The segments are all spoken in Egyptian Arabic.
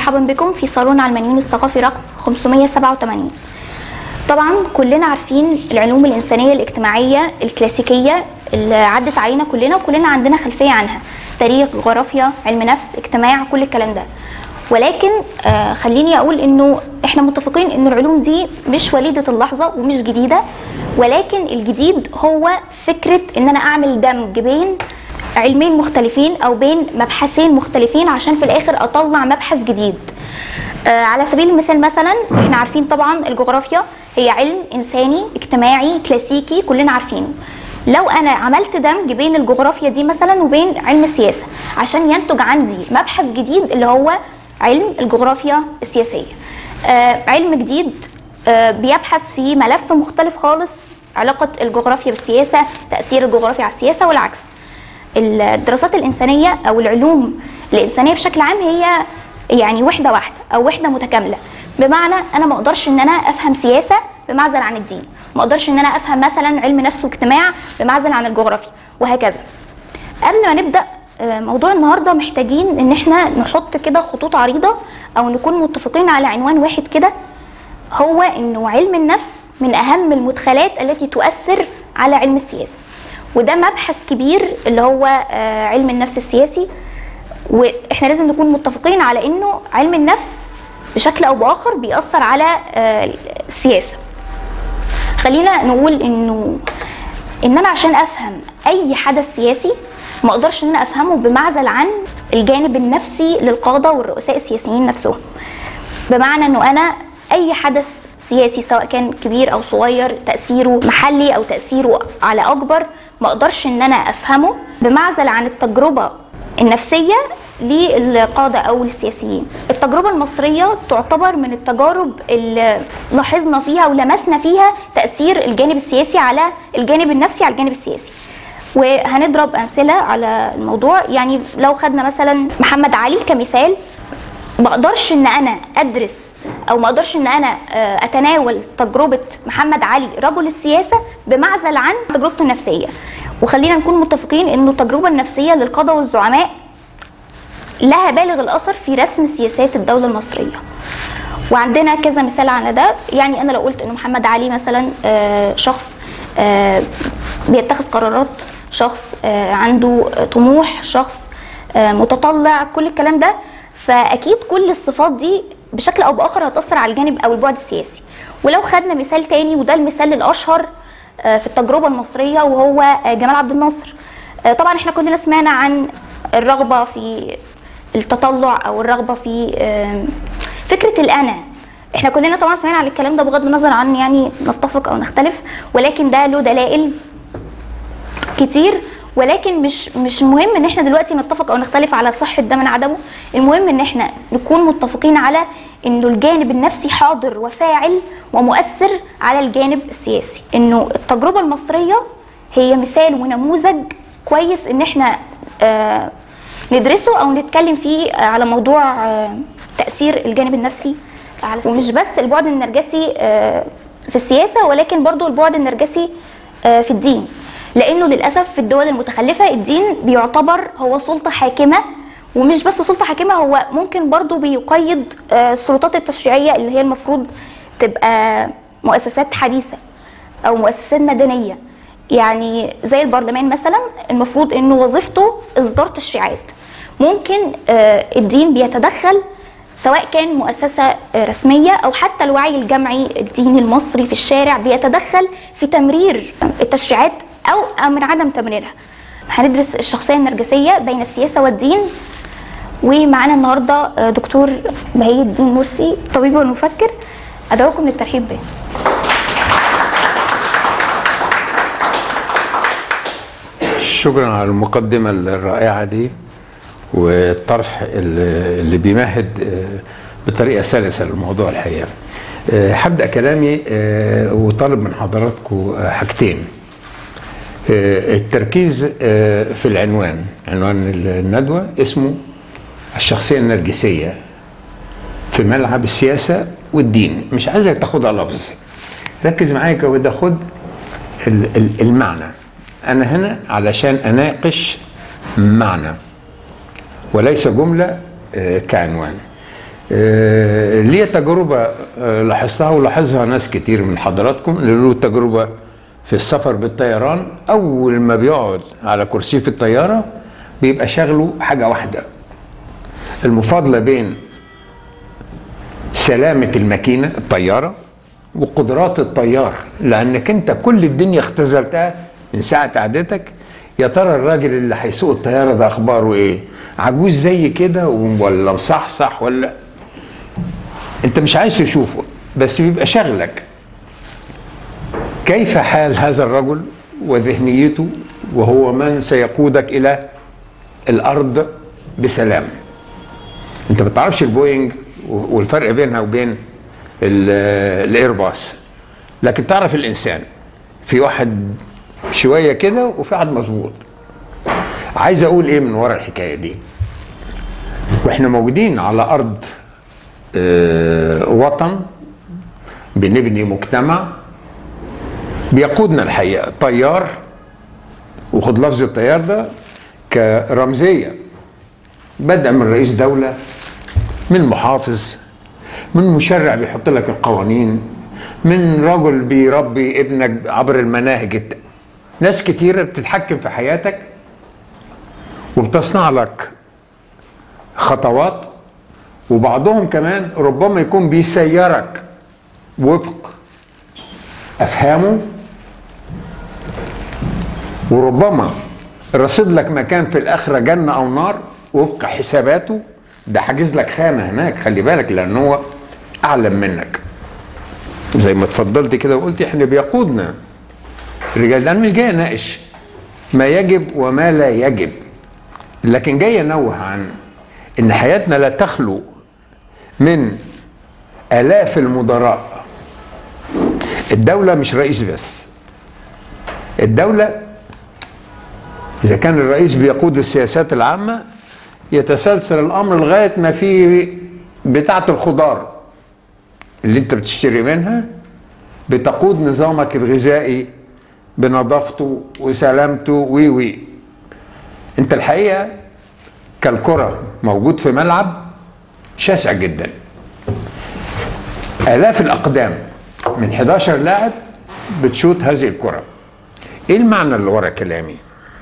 مرحبا بكم في صالون علمانيين الثقافي رقم 587 طبعا كلنا عارفين العلوم الإنسانية الاجتماعية الكلاسيكية اللي عدت علينا كلنا وكلنا عندنا خلفية عنها تاريخ جغرافيا علم نفس اجتماع كل الكلام ده ولكن آه خليني اقول انه احنا متفقين ان العلوم دي مش وليده اللحظه ومش جديده ولكن الجديد هو فكره ان انا اعمل دمج بين علمين مختلفين او بين مبحثين مختلفين عشان في الاخر اطلع مبحث جديد آه على سبيل المثال مثلا احنا عارفين طبعا الجغرافيا هي علم انساني اجتماعي كلاسيكي كلنا عارفينه لو انا عملت دمج بين الجغرافيا دي مثلا وبين علم السياسه عشان ينتج عندي مبحث جديد اللي هو علم الجغرافيا السياسيه آه علم جديد آه بيبحث في ملف مختلف خالص علاقه الجغرافيا بالسياسه تاثير الجغرافيا على السياسه والعكس الدراسات الانسانيه او العلوم الانسانيه بشكل عام هي يعني وحده واحده او وحده متكامله بمعنى انا ما اقدرش ان انا افهم سياسه بمعزل عن الدين ما اقدرش ان انا افهم مثلا علم نفس واجتماع بمعزل عن الجغرافيا وهكذا قبل ما نبدا موضوع النهارده محتاجين ان احنا نحط كده خطوط عريضه او نكون متفقين على عنوان واحد كده هو انه علم النفس من اهم المدخلات التي تؤثر على علم السياسه وده مبحث كبير اللي هو علم النفس السياسي واحنا لازم نكون متفقين على انه علم النفس بشكل او باخر بيأثر على السياسه خلينا نقول انه ان انا عشان افهم اي حدث سياسي ما اقدرش ان انا افهمه بمعزل عن الجانب النفسي للقاده والرؤساء السياسيين نفسهم بمعنى انه انا اي حدث سياسي سواء كان كبير او صغير تاثيره محلي او تاثيره على اكبر ما اقدرش ان انا افهمه بمعزل عن التجربه النفسيه للقاده او السياسيين التجربه المصريه تعتبر من التجارب اللي لاحظنا فيها ولمسنا فيها تاثير الجانب السياسي على الجانب النفسي على الجانب السياسي وهنضرب امثله على الموضوع يعني لو خدنا مثلا محمد علي كمثال ما اقدرش ان انا ادرس او ما اقدرش ان انا اتناول تجربه محمد علي رجل السياسه بمعزل عن تجربته النفسيه وخلينا نكون متفقين انه التجربه النفسيه للقاده والزعماء لها بالغ الاثر في رسم سياسات الدوله المصريه وعندنا كذا مثال على ده يعني انا لو قلت ان محمد علي مثلا شخص بيتخذ قرارات شخص عنده طموح شخص متطلع كل الكلام ده فاكيد كل الصفات دي بشكل او باخر هتاثر على الجانب او البعد السياسي ولو خدنا مثال تاني وده المثال الاشهر في التجربه المصريه وهو جمال عبد الناصر طبعا احنا كلنا سمعنا عن الرغبه في التطلع او الرغبه في فكره الانا احنا كلنا طبعا سمعنا عن الكلام ده بغض النظر عن يعني نتفق او نختلف ولكن ده له دلائل كتير ولكن مش مش مهم ان احنا دلوقتي نتفق او نختلف على صحه ده من عدمه المهم ان احنا نكون متفقين على انه الجانب النفسي حاضر وفاعل ومؤثر على الجانب السياسي انه التجربه المصريه هي مثال ونموذج كويس ان احنا آه ندرسه او نتكلم فيه على موضوع آه تاثير الجانب النفسي على السياسة. ومش بس البعد النرجسي آه في السياسه ولكن برضو البعد النرجسي في الدين لانه للاسف في الدول المتخلفه الدين بيعتبر هو سلطه حاكمه ومش بس سلطه حاكمه هو ممكن برضو بيقيد السلطات التشريعيه اللي هي المفروض تبقى مؤسسات حديثه او مؤسسات مدنيه يعني زي البرلمان مثلا المفروض انه وظيفته اصدار تشريعات ممكن الدين بيتدخل سواء كان مؤسسة رسمية أو حتى الوعي الجمعي الديني المصري في الشارع بيتدخل في تمرير التشريعات أو من عدم تمريرها هندرس الشخصية النرجسية بين السياسة والدين ومعانا النهاردة دكتور بهي الدين مرسي طبيب والمفكر أدعوكم للترحيب به شكرا على المقدمة الرائعة دي والطرح اللي بيمهد بطريقة سلسة للموضوع الحقيقة هبدأ كلامي وطالب من حضراتكم حاجتين التركيز في العنوان عنوان الندوة اسمه الشخصية النرجسية في ملعب السياسة والدين مش عايزك تاخدها لفظ ركز معايا كده خد المعنى أنا هنا علشان أناقش معنى وليس جملة كعنوان آه، ليا تجربة آه، لاحظتها ولاحظها ناس كتير من حضراتكم اللي له تجربة في السفر بالطيران أول ما بيقعد على كرسي في الطيارة بيبقى شغله حاجة واحدة المفاضلة بين سلامة الماكينة الطيارة وقدرات الطيار لأنك أنت كل الدنيا اختزلتها من ساعة قعدتك يا ترى الراجل اللي هيسوق الطيارة ده أخباره إيه؟ عجوز زي كده ولا مصحصح ولا أنت مش عايز تشوفه بس بيبقى شغلك كيف حال هذا الرجل وذهنيته وهو من سيقودك إلى الأرض بسلام انت ما تعرفش البوينج والفرق بينها وبين ال- الايرباص لكن تعرف الانسان في واحد شويه كده وفي واحد مظبوط عايز اقول ايه من ورا الحكايه دي واحنا موجودين على ارض آه، وطن بنبني مجتمع بيقودنا الحقيقه طيار وخد لفظ الطيار ده كرمزيه بدأ من رئيس دولة من محافظ من مشرع بيحط لك القوانين من رجل بيربي ابنك عبر المناهج الت- ناس كتيرة بتتحكم في حياتك وبتصنع لك خطوات وبعضهم كمان ربما يكون بيسيرك وفق أفهامه وربما رصد لك مكان في الآخرة جنة أو نار وفق حساباته ده حاجز لك خانة هناك خلي بالك لأن هو أعلم منك زي ما اتفضلت كده وقلت احنا بيقودنا الرجال ده أنا مش جاي أناقش ما يجب وما لا يجب لكن جاي أنوه عن إن حياتنا لا تخلو من آلاف المدراء الدولة مش رئيس بس الدولة إذا كان الرئيس بيقود السياسات العامة يتسلسل الأمر لغاية ما في بتاعة الخضار اللي أنت بتشتري منها بتقود نظامك الغذائي بنظافته وسلامته وي وي أنت الحقيقة كالكرة موجود في ملعب شاسع جدا آلاف الأقدام من 11 لاعب بتشوت هذه الكرة إيه المعنى اللي ورا كلامي؟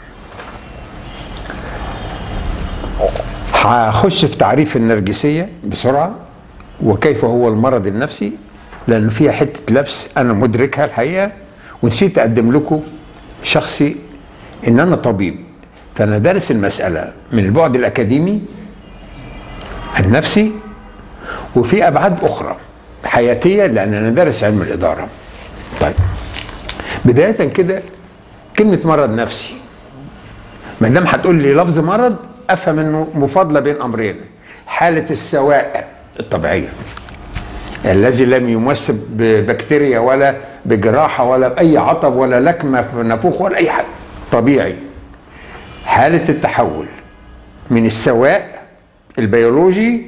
هخش في تعريف النرجسية بسرعة وكيف هو المرض النفسي لأنه فيها حتة لبس أنا مدركها الحقيقة ونسيت أقدم لكم شخصي إن أنا طبيب فأنا دارس المسألة من البعد الأكاديمي النفسي وفي أبعاد أخرى حياتية لأن أنا دارس علم الإدارة طيب بداية كده كلمة مرض نفسي ما دام هتقول لي لفظ مرض افهم انه مفاضله بين امرين حاله السواء الطبيعيه الذي لم يمس ببكتيريا ولا بجراحه ولا باي عطب ولا لكمه في نافوخ ولا اي حاجه طبيعي حاله التحول من السواء البيولوجي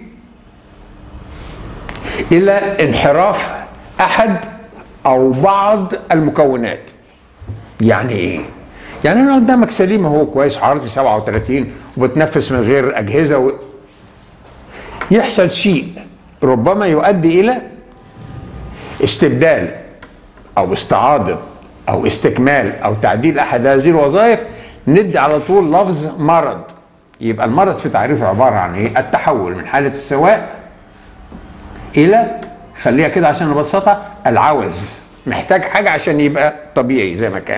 الى انحراف احد او بعض المكونات يعني ايه يعني انا قدامك سليم هو كويس حرارتي 37 وبتنفس من غير اجهزه و... يحصل شيء ربما يؤدي الى استبدال او استعاضه او استكمال او تعديل احد هذه الوظائف ندي على طول لفظ مرض يبقى المرض في تعريفه عباره عن ايه؟ التحول من حاله السواء الى خليها كده عشان نبسطها العوز محتاج حاجه عشان يبقى طبيعي زي ما كان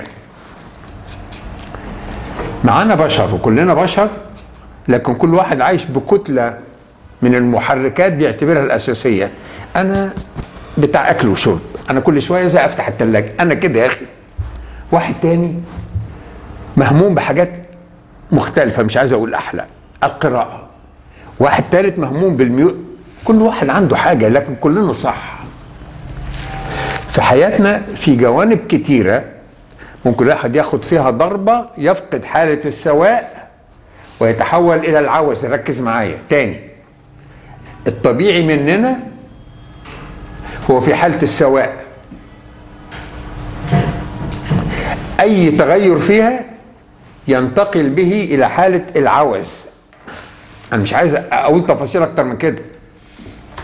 معانا بشر وكلنا بشر لكن كل واحد عايش بكتله من المحركات بيعتبرها الاساسيه انا بتاع اكل وشرب انا كل شويه زي افتح الثلاجه انا كده يا اخي واحد تاني مهموم بحاجات مختلفه مش عايز اقول احلى القراءه واحد تالت مهموم بالميو كل واحد عنده حاجه لكن كلنا صح في حياتنا في جوانب كتيره ممكن الواحد ياخد فيها ضربة يفقد حالة السواء ويتحول إلى العوز ركز معايا تاني الطبيعي مننا هو في حالة السواء أي تغير فيها ينتقل به إلى حالة العوز أنا مش عايز أقول تفاصيل أكتر من كده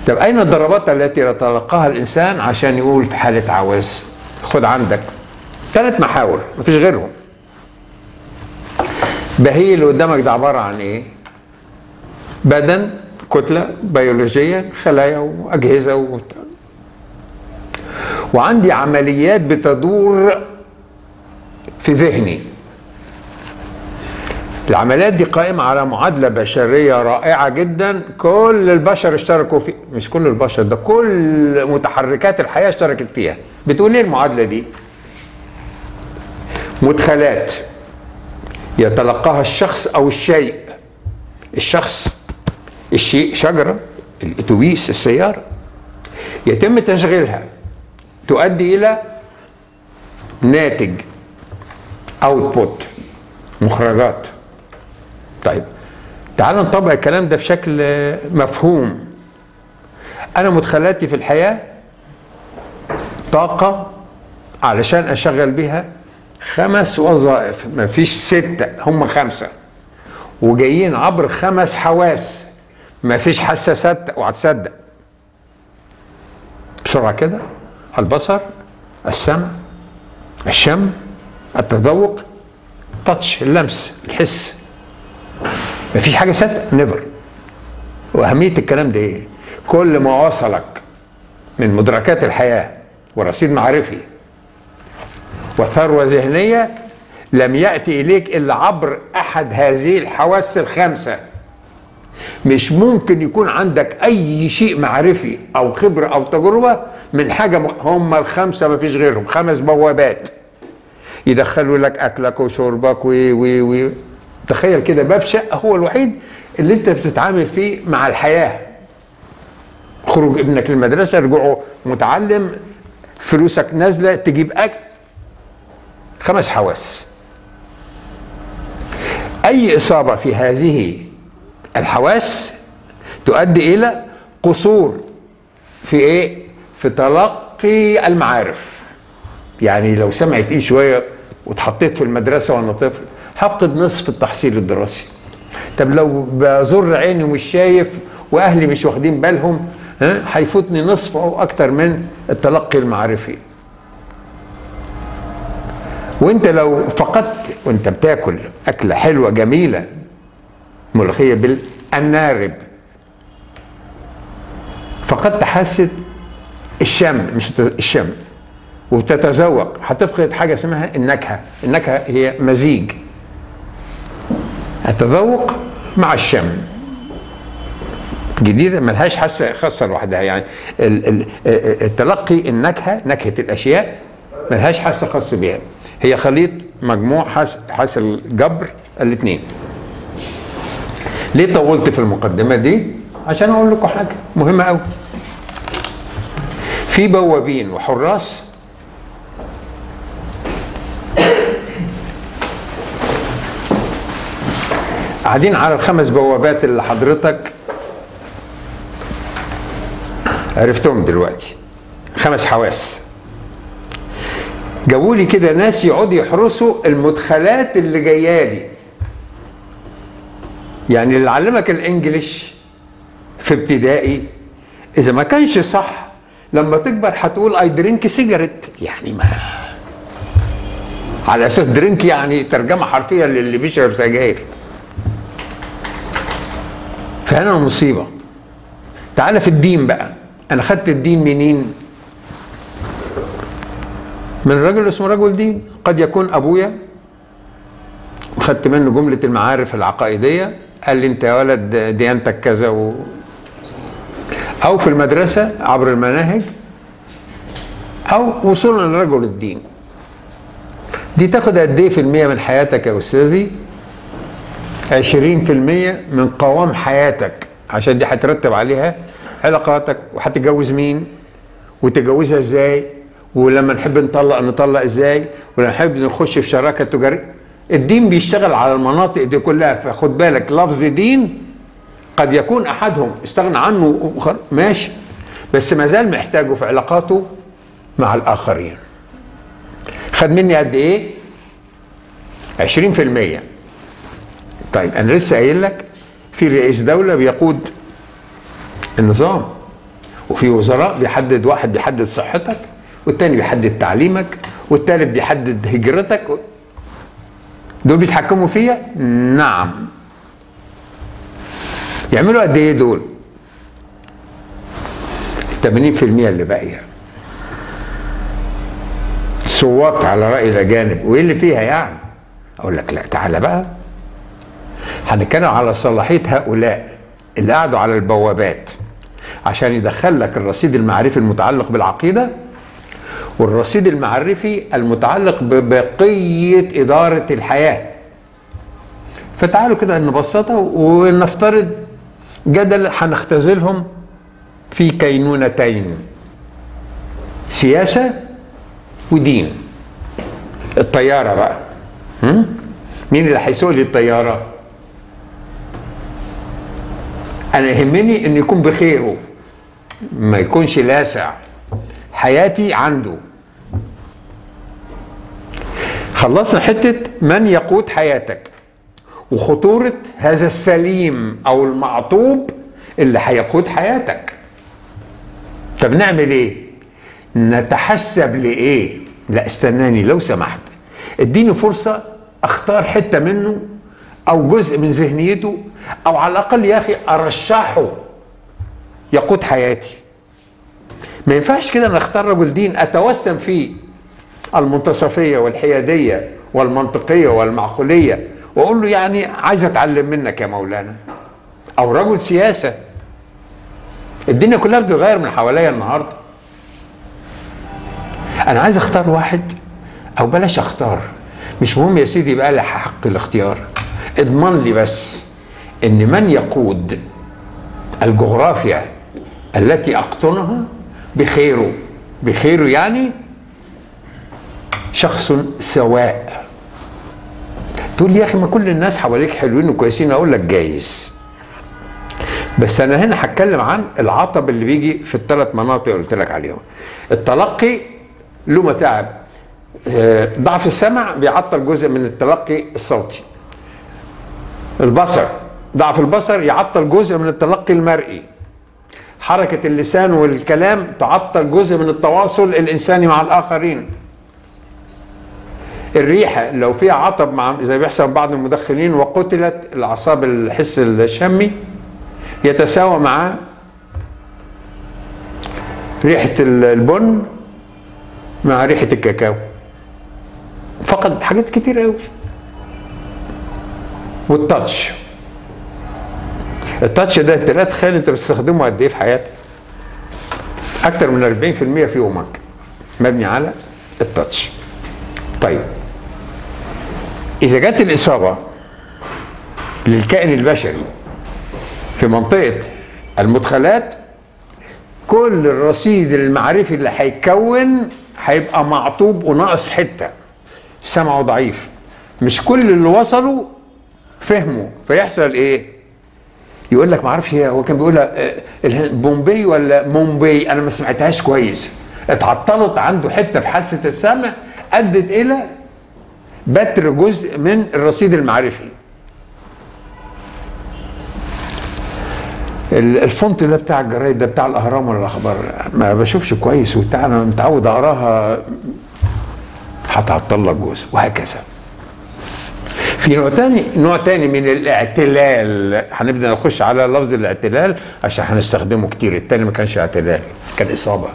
طب اين الضربات التي يتلقاها الانسان عشان يقول في حاله عوز خد عندك ثلاث محاور مفيش غيرهم بهي اللي قدامك ده عباره عن ايه بدن كتله بيولوجيه خلايا واجهزه و... وعندي عمليات بتدور في ذهني العمليات دي قائمة على معادلة بشرية رائعة جدا كل البشر اشتركوا في مش كل البشر ده كل متحركات الحياة اشتركت فيها بتقول ايه المعادلة دي مدخلات يتلقاها الشخص او الشيء الشخص الشيء شجرة الاتوبيس السيارة يتم تشغيلها تؤدي الى ناتج اوتبوت مخرجات طيب تعال نطبق الكلام ده بشكل مفهوم انا مدخلاتي في الحياه طاقه علشان اشغل بيها خمس وظائف مفيش ستة هم خمسة وجايين عبر خمس حواس مفيش حاسة ستة وهتصدق بسرعة كده البصر السمع الشم التذوق التاتش اللمس الحس مفيش حاجه ثابته نيفر واهميه الكلام ده ايه كل ما وصلك من مدركات الحياه ورصيد معرفي وثروه ذهنيه لم ياتي اليك الا عبر احد هذه الحواس الخمسه مش ممكن يكون عندك اي شيء معرفي او خبره او تجربه من حاجه م... هم الخمسه ما فيش غيرهم خمس بوابات يدخلوا لك اكلك وشربك و و و تخيل كده باب شقه هو الوحيد اللي انت بتتعامل فيه مع الحياه خروج ابنك للمدرسه رجوعه متعلم فلوسك نازله تجيب اكل خمس حواس اي اصابه في هذه الحواس تؤدي الى قصور في ايه في تلقي المعارف يعني لو سمعي تقيل شويه واتحطيت في المدرسه وانا طفل هفقد نصف التحصيل الدراسي طب لو بزر عيني ومش شايف واهلي مش واخدين بالهم ها هيفوتني نصف او اكتر من التلقي المعرفي وانت لو فقدت وانت بتاكل اكله حلوه جميله ملوخيه بالنارب فقدت حاسه الشم مش الشم وبتتذوق هتفقد حاجه اسمها النكهه النكهه هي مزيج التذوق مع الشم جديده ملهاش حاسه خاصه لوحدها يعني التلقي النكهه نكهه الاشياء ملهاش حاسه خاصه بيها هي خليط مجموع حاصل جبر الاثنين ليه طولت في المقدمه دي عشان اقول لكم حاجه مهمه قوي في بوابين وحراس قاعدين على الخمس بوابات اللي حضرتك عرفتهم دلوقتي خمس حواس جابوا لي كده ناس يقعدوا يحرسوا المدخلات اللي جايه لي يعني اللي علمك الانجليش في ابتدائي اذا ما كانش صح لما تكبر هتقول اي درينك سيجاريت يعني ما على اساس درينك يعني ترجمه حرفيه للي بيشرب سجاير فهنا المصيبه تعالى في الدين بقى انا خدت الدين منين من رجل اسمه رجل دين قد يكون ابويا خدت منه جمله المعارف العقائديه قال لي انت يا ولد ديانتك كذا و... او في المدرسه عبر المناهج او وصولا لرجل الدين دي تاخد قد ايه في المية من حياتك يا استاذي عشرين في المية من قوام حياتك عشان دي هترتب عليها علاقاتك وهتتجوز مين وتجوزها ازاي ولما نحب نطلق نطلق ازاي ولما نحب نخش في شراكه تجاريه الدين بيشتغل على المناطق دي كلها فخد بالك لفظ دين قد يكون احدهم استغنى عنه ماشي بس ما زال محتاجه في علاقاته مع الاخرين خد مني قد ايه 20% طيب انا لسه قايل لك في رئيس دوله بيقود النظام وفي وزراء بيحدد واحد بيحدد صحتك والتاني بيحدد تعليمك والتالت بيحدد هجرتك دول بيتحكموا فيا نعم يعملوا قد ايه دول 80% اللي باقيه صوت على راي الاجانب وايه اللي فيها يعني اقول لك لا تعالى بقى هنتكلم على صلاحيه هؤلاء اللي قعدوا على البوابات عشان يدخل لك الرصيد المعرفي المتعلق بالعقيده والرصيد المعرفي المتعلق ببقيه اداره الحياه فتعالوا كده نبسطها ونفترض جدل هنختزلهم في كينونتين سياسه ودين الطياره بقى هم؟ مين اللي هيسوق لي الطياره انا يهمني انه يكون بخيره ما يكونش لاسع حياتي عنده خلصنا حته من يقود حياتك وخطوره هذا السليم او المعطوب اللي هيقود حياتك طب نعمل ايه نتحسب لايه لا استناني لو سمحت اديني فرصه اختار حته منه او جزء من ذهنيته او على الاقل يا اخي ارشحه يقود حياتي ما ينفعش كده انا اختار رجل دين اتوسم فيه المنتصفيه والحياديه والمنطقيه والمعقوليه واقول له يعني عايز اتعلم منك يا مولانا او رجل سياسه الدنيا كلها بتتغير من حواليا النهارده انا عايز اختار واحد او بلاش اختار مش مهم يا سيدي يبقى لي حق الاختيار اضمن لي بس ان من يقود الجغرافيا التي اقطنها بخيره بخيره يعني شخص سواء تقول لي يا اخي ما كل الناس حواليك حلوين وكويسين اقول لك جايز بس انا هنا هتكلم عن العطب اللي بيجي في الثلاث مناطق اللي قلت لك عليهم التلقي له متاعب ضعف السمع بيعطل جزء من التلقي الصوتي البصر ضعف البصر يعطل جزء من التلقي المرئي حركة اللسان والكلام تعطل جزء من التواصل الإنساني مع الآخرين الريحة لو فيها عطب مع زي بيحصل بعض المدخنين وقتلت الأعصاب الحس الشمي يتساوى مع ريحة البن مع ريحة الكاكاو فقد حاجات كتير قوي والتاتش التاتش ده انت لا تخيل انت بتستخدمه قد ايه في حياتك اكتر من 40% في يومك مبني على التاتش طيب اذا جت الاصابه للكائن البشري في منطقه المدخلات كل الرصيد المعرفي اللي هيتكون هيبقى معطوب وناقص حته سمعه ضعيف مش كل اللي وصلوا فهموا فيحصل ايه يقول لك ما اعرفش هو كان بيقولها بومبي ولا مومبي انا ما سمعتهاش كويس اتعطلت عنده حته في حاسه السمع ادت الى بتر جزء من الرصيد المعرفي الفونت ده بتاع الجرايد ده بتاع الاهرام ولا الاخبار ما بشوفش كويس وبتاع انا متعود اقراها هتعطل لك جزء وهكذا في نوع تاني نوع تاني من الاعتلال هنبدا نخش على لفظ الاعتلال عشان هنستخدمه كتير التاني ما كانش اعتلال كان اصابه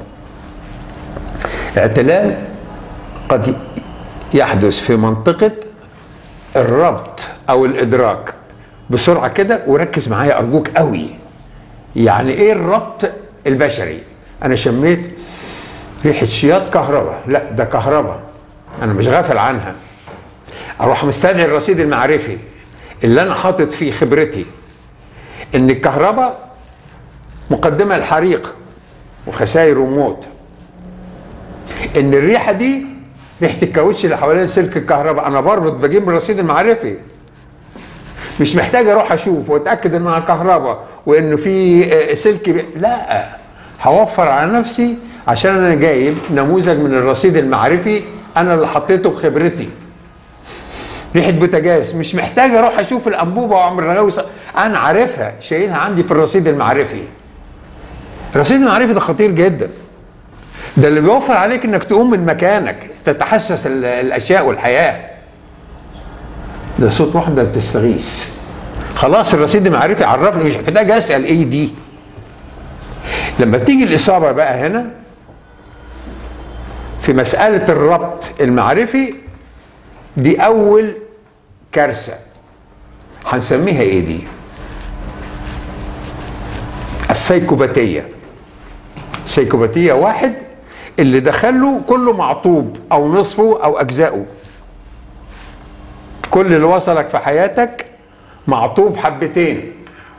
اعتلال قد يحدث في منطقه الربط او الادراك بسرعه كده وركز معايا ارجوك قوي يعني ايه الربط البشري انا شميت ريحه شياط كهرباء لا ده كهرباء انا مش غافل عنها اروح مستدعي الرصيد المعرفي اللي انا حاطط فيه خبرتي ان الكهرباء مقدمه الحريق وخسائر وموت ان الريحه دي ريحه الكاوتش اللي حوالين سلك الكهرباء انا بربط بجيب الرصيد المعرفي مش محتاج اروح اشوف واتاكد انها كهرباء وانه في سلك بي... لا هوفر على نفسي عشان انا جايب نموذج من الرصيد المعرفي انا اللي حطيته بخبرتي ريحه بوتاجاز مش محتاج اروح اشوف الانبوبه واعمل رغاوي انا عارفها شايلها عندي في الرصيد المعرفي الرصيد المعرفي ده خطير جدا ده اللي بيوفر عليك انك تقوم من مكانك تتحسس ال- الاشياء والحياه ده صوت واحده بتستغيث خلاص الرصيد المعرفي عرفني مش محتاج اسال ايه دي لما تيجي الاصابه بقى هنا في مساله الربط المعرفي دي اول كارثه هنسميها ايه دي السيكوباتيه سيكوباتيه واحد اللي دخله كله معطوب او نصفه او اجزائه كل اللي وصلك في حياتك معطوب حبتين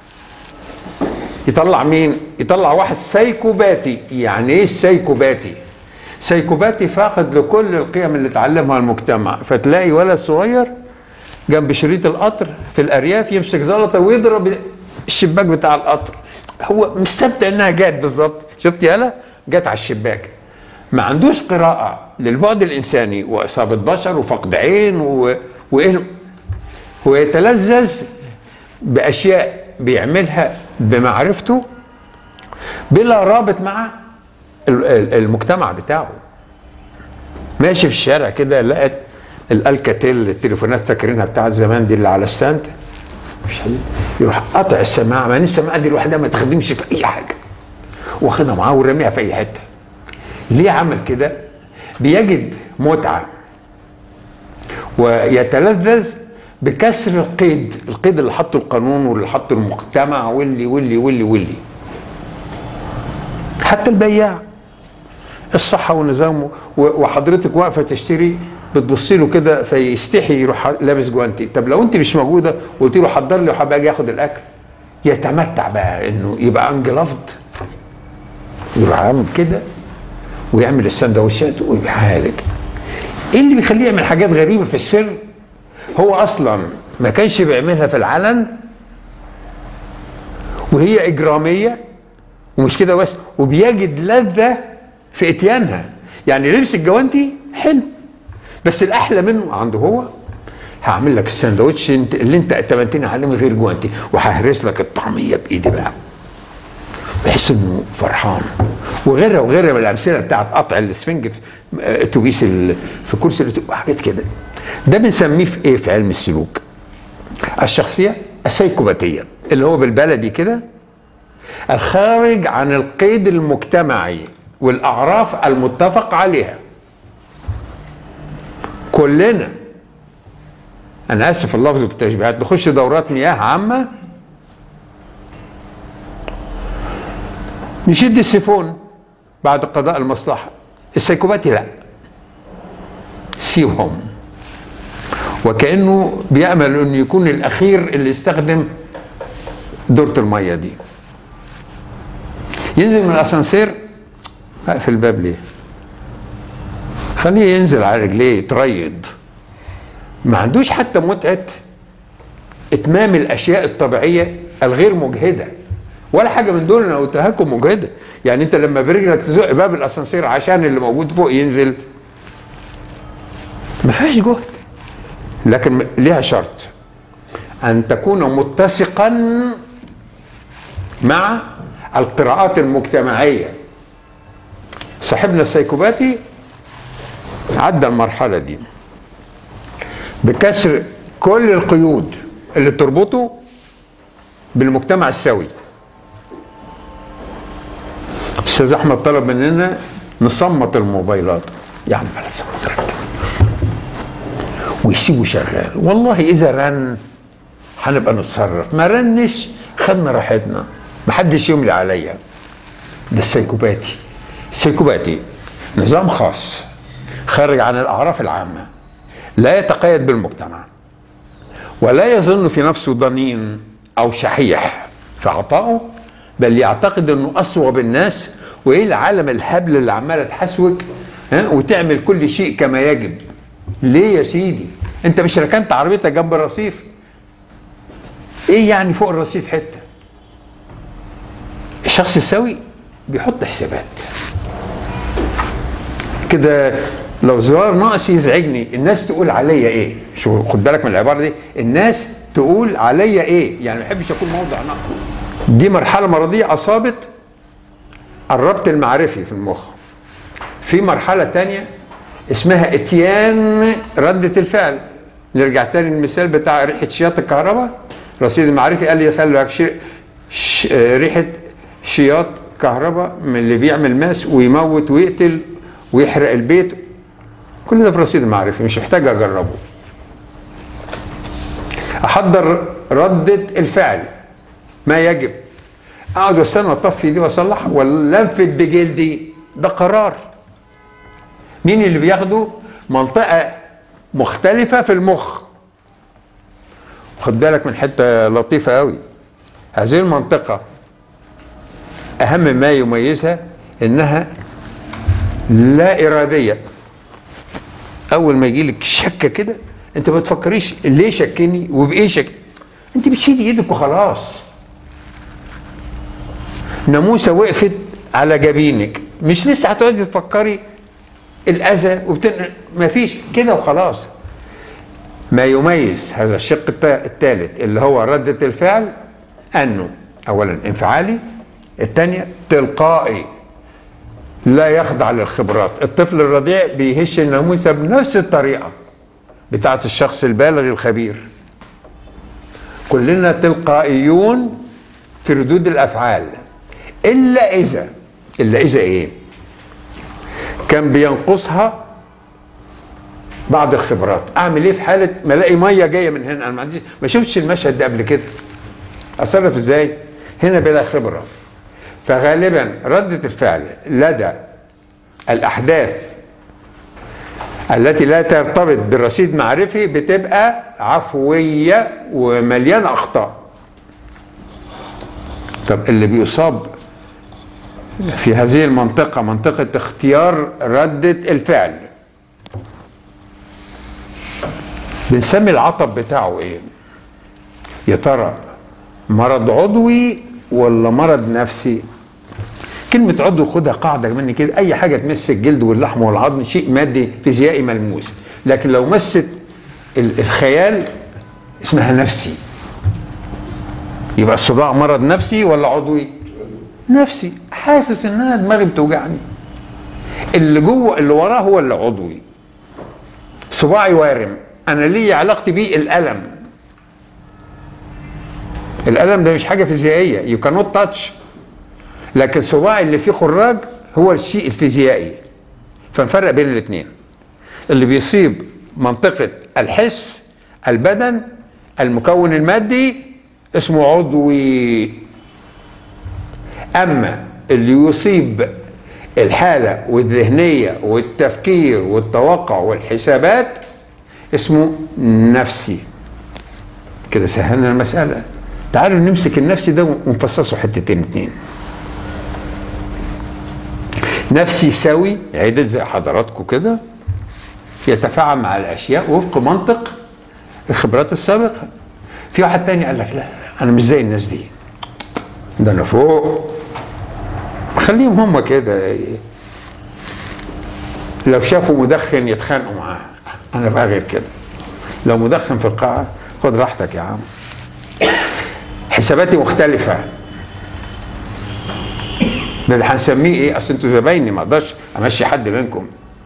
يطلع مين يطلع واحد سيكوباتي يعني ايه السيكوباتي سيكوباتي فاقد لكل القيم اللي اتعلمها المجتمع فتلاقي ولد صغير جنب شريط القطر في الارياف يمسك زلطه ويضرب الشباك بتاع القطر هو مستمتع انها جت بالظبط شفت يالا جت على الشباك ما عندوش قراءة للبعد الإنساني وإصابة بشر وفقد عين و... وإيه هو يتلذذ بأشياء بيعملها بمعرفته بلا رابط مع ال- ال- المجتمع بتاعه ماشي في الشارع كده لقت الالكاتيل التليفونات فاكرينها بتاعت زمان دي اللي على ستاند مش عارف. يروح قطع السماعه ما السماعه دي لوحدها ما تخدمش في اي حاجه واخدها معاه ورميها في اي حته ليه عمل كده بيجد متعه ويتلذذ بكسر القيد القيد اللي حطه القانون واللي حطه المجتمع واللي واللي واللي واللي حتى البياع الصحة ونظامه و- وحضرتك واقفة تشتري بتبصي له كده فيستحي يروح لابس جوانتي طب لو انت مش موجودة وقلت له حضر لي وحابب اجي اخد الاكل يتمتع بقى انه يبقى انجلفد يروح عامل كده ويعمل السندوتشات ويعالج ايه اللي بيخليه يعمل حاجات غريبة في السر هو اصلا ما كانش بيعملها في العلن وهي اجراميه ومش كده بس وبيجد لذة في اتيانها يعني لبس الجوانتي حلو بس الاحلى منه عنده هو هعمل لك السندوتش انت- اللي انت اتمنتني عليه من غير جوانتي وههرس لك الطعميه بايدي بقى بحس انه فرحان وغيرها وغيرها من الامثله بتاعت قطع الاسفنج في آه، اتوبيس ال- في كرسي الأتو- وحاجات كده ده بنسميه في ايه في علم السلوك الشخصيه السيكوباتيه اللي هو بالبلدي كده الخارج عن القيد المجتمعي والاعراف المتفق عليها كلنا انا اسف اللفظ في التشبيهات نخش دورات مياه عامه نشد السيفون بعد قضاء المصلحه السيكوباتي لا سيبهم وكانه بيامل انه يكون الاخير اللي يستخدم دورة المية دي ينزل من الاسانسير اقفل الباب ليه خليه ينزل على رجليه يتريض ما عندوش حتى متعة اتمام الاشياء الطبيعية الغير مجهدة ولا حاجة من دول انا قلتها لكم مجهدة يعني انت لما برجلك تزق باب الاسانسير عشان اللي موجود فوق ينزل ما فيهاش جهد لكن ليها شرط ان تكون متسقا مع القراءات المجتمعيه صاحبنا السيكوباتي عدى المرحله دي بكسر كل القيود اللي تربطه بالمجتمع السوي استاذ احمد طلب مننا نصمت الموبايلات يعني بلا صمت ركب ويسيبه شغال والله اذا رن هنبقى نتصرف ما رنش خدنا راحتنا محدش يملي عليا ده السيكوباتي السيكوباتي نظام خاص خارج عن الاعراف العامه لا يتقيد بالمجتمع ولا يظن في نفسه ضنين او شحيح في عطائه بل يعتقد انه اصوب الناس وايه العالم الهبل اللي عماله تحسوك ها وتعمل كل شيء كما يجب ليه يا سيدي انت مش ركنت عربيتك جنب الرصيف ايه يعني فوق الرصيف حته الشخص السوي بيحط حسابات كده لو زرار ناقص يزعجني الناس تقول عليا ايه شو خد بالك من العباره دي الناس تقول عليا ايه يعني ما بحبش اكون موضع نقد دي مرحله مرضيه اصابت الربط المعرفي في المخ في مرحله تانية اسمها اتيان رده الفعل نرجع تاني للمثال بتاع ريحه شياط الكهرباء رصيد المعرفي قال لي خلي بالك شي- ش- ريحه شياط كهرباء من اللي بيعمل ماس ويموت ويقتل ويحرق البيت كل ده في رصيد المعرفي مش محتاج اجربه احضر ردة الفعل ما يجب اقعد استنى اطفي دي واصلحها ولا انفد بجلدي ده قرار مين اللي بياخده منطقة مختلفة في المخ خد بالك من حتة لطيفة قوي هذه المنطقة أهم ما يميزها إنها لا إرادية أول ما يجي لك شكة كده أنت ما تفكريش ليه شكني وبإيه شك أنت بتشيلي إيدك وخلاص ناموسة وقفت على جبينك مش لسه هتقعدي تفكري الأذى وبتن... ما فيش كده وخلاص ما يميز هذا الشق الت- الثالث اللي هو ردة الفعل أنه أولا انفعالي الثانية تلقائي لا يخضع للخبرات الطفل الرضيع بيهش الناموسة بنفس الطريقة بتاعت الشخص البالغ الخبير كلنا تلقائيون في ردود الأفعال إلا إذا إلا إذا إيه كان بينقصها بعض الخبرات اعمل ايه في حاله ما الاقي ميه جايه من هنا انا ما عنديش ما شفتش المشهد ده قبل كده اتصرف ازاي هنا بلا خبره فغالبا رده الفعل لدى الاحداث التي لا ترتبط بالرصيد معرفي بتبقى عفويه ومليانه اخطاء طب اللي بيصاب في هذه المنطقة منطقة اختيار ردة الفعل بنسمي العطب بتاعه ايه يا ترى مرض عضوي ولا مرض نفسي كلمة عضو خدها قاعدة مني كده أي حاجة تمس الجلد واللحم والعظم شيء مادي فيزيائي ملموس لكن لو مست ال- الخيال اسمها نفسي يبقى الصداع مرض نفسي ولا عضوي؟ نفسي حاسس ان انا دماغي بتوجعني اللي جوه اللي وراه هو اللي عضوي صباعي وارم انا ليه علاقتي بيه الالم الالم ده مش حاجه فيزيائيه يو كانوت تاتش لكن صباعي اللي فيه خراج هو الشيء الفيزيائي فنفرق بين الاثنين اللي بيصيب منطقه الحس البدن المكون المادي اسمه عضوي اما اللي يصيب الحاله والذهنيه والتفكير والتوقع والحسابات اسمه نفسي كده سهلنا المساله تعالوا نمسك النفسي ده ونفصصه حتتين اتنين نفسي سوي عدل زي حضراتكم كده يتفاعل مع الاشياء وفق منطق الخبرات السابقه في واحد تاني قال لك لا انا مش زي الناس دي ده انا فوق خليهم هم كده لو شافوا مدخن يتخانقوا معاه انا بقى غير كده لو مدخن في القاعه خد راحتك يا عم حساباتي مختلفه ده اللي هنسميه ايه اصل انتوا زبايني ما اقدرش امشي حد منكم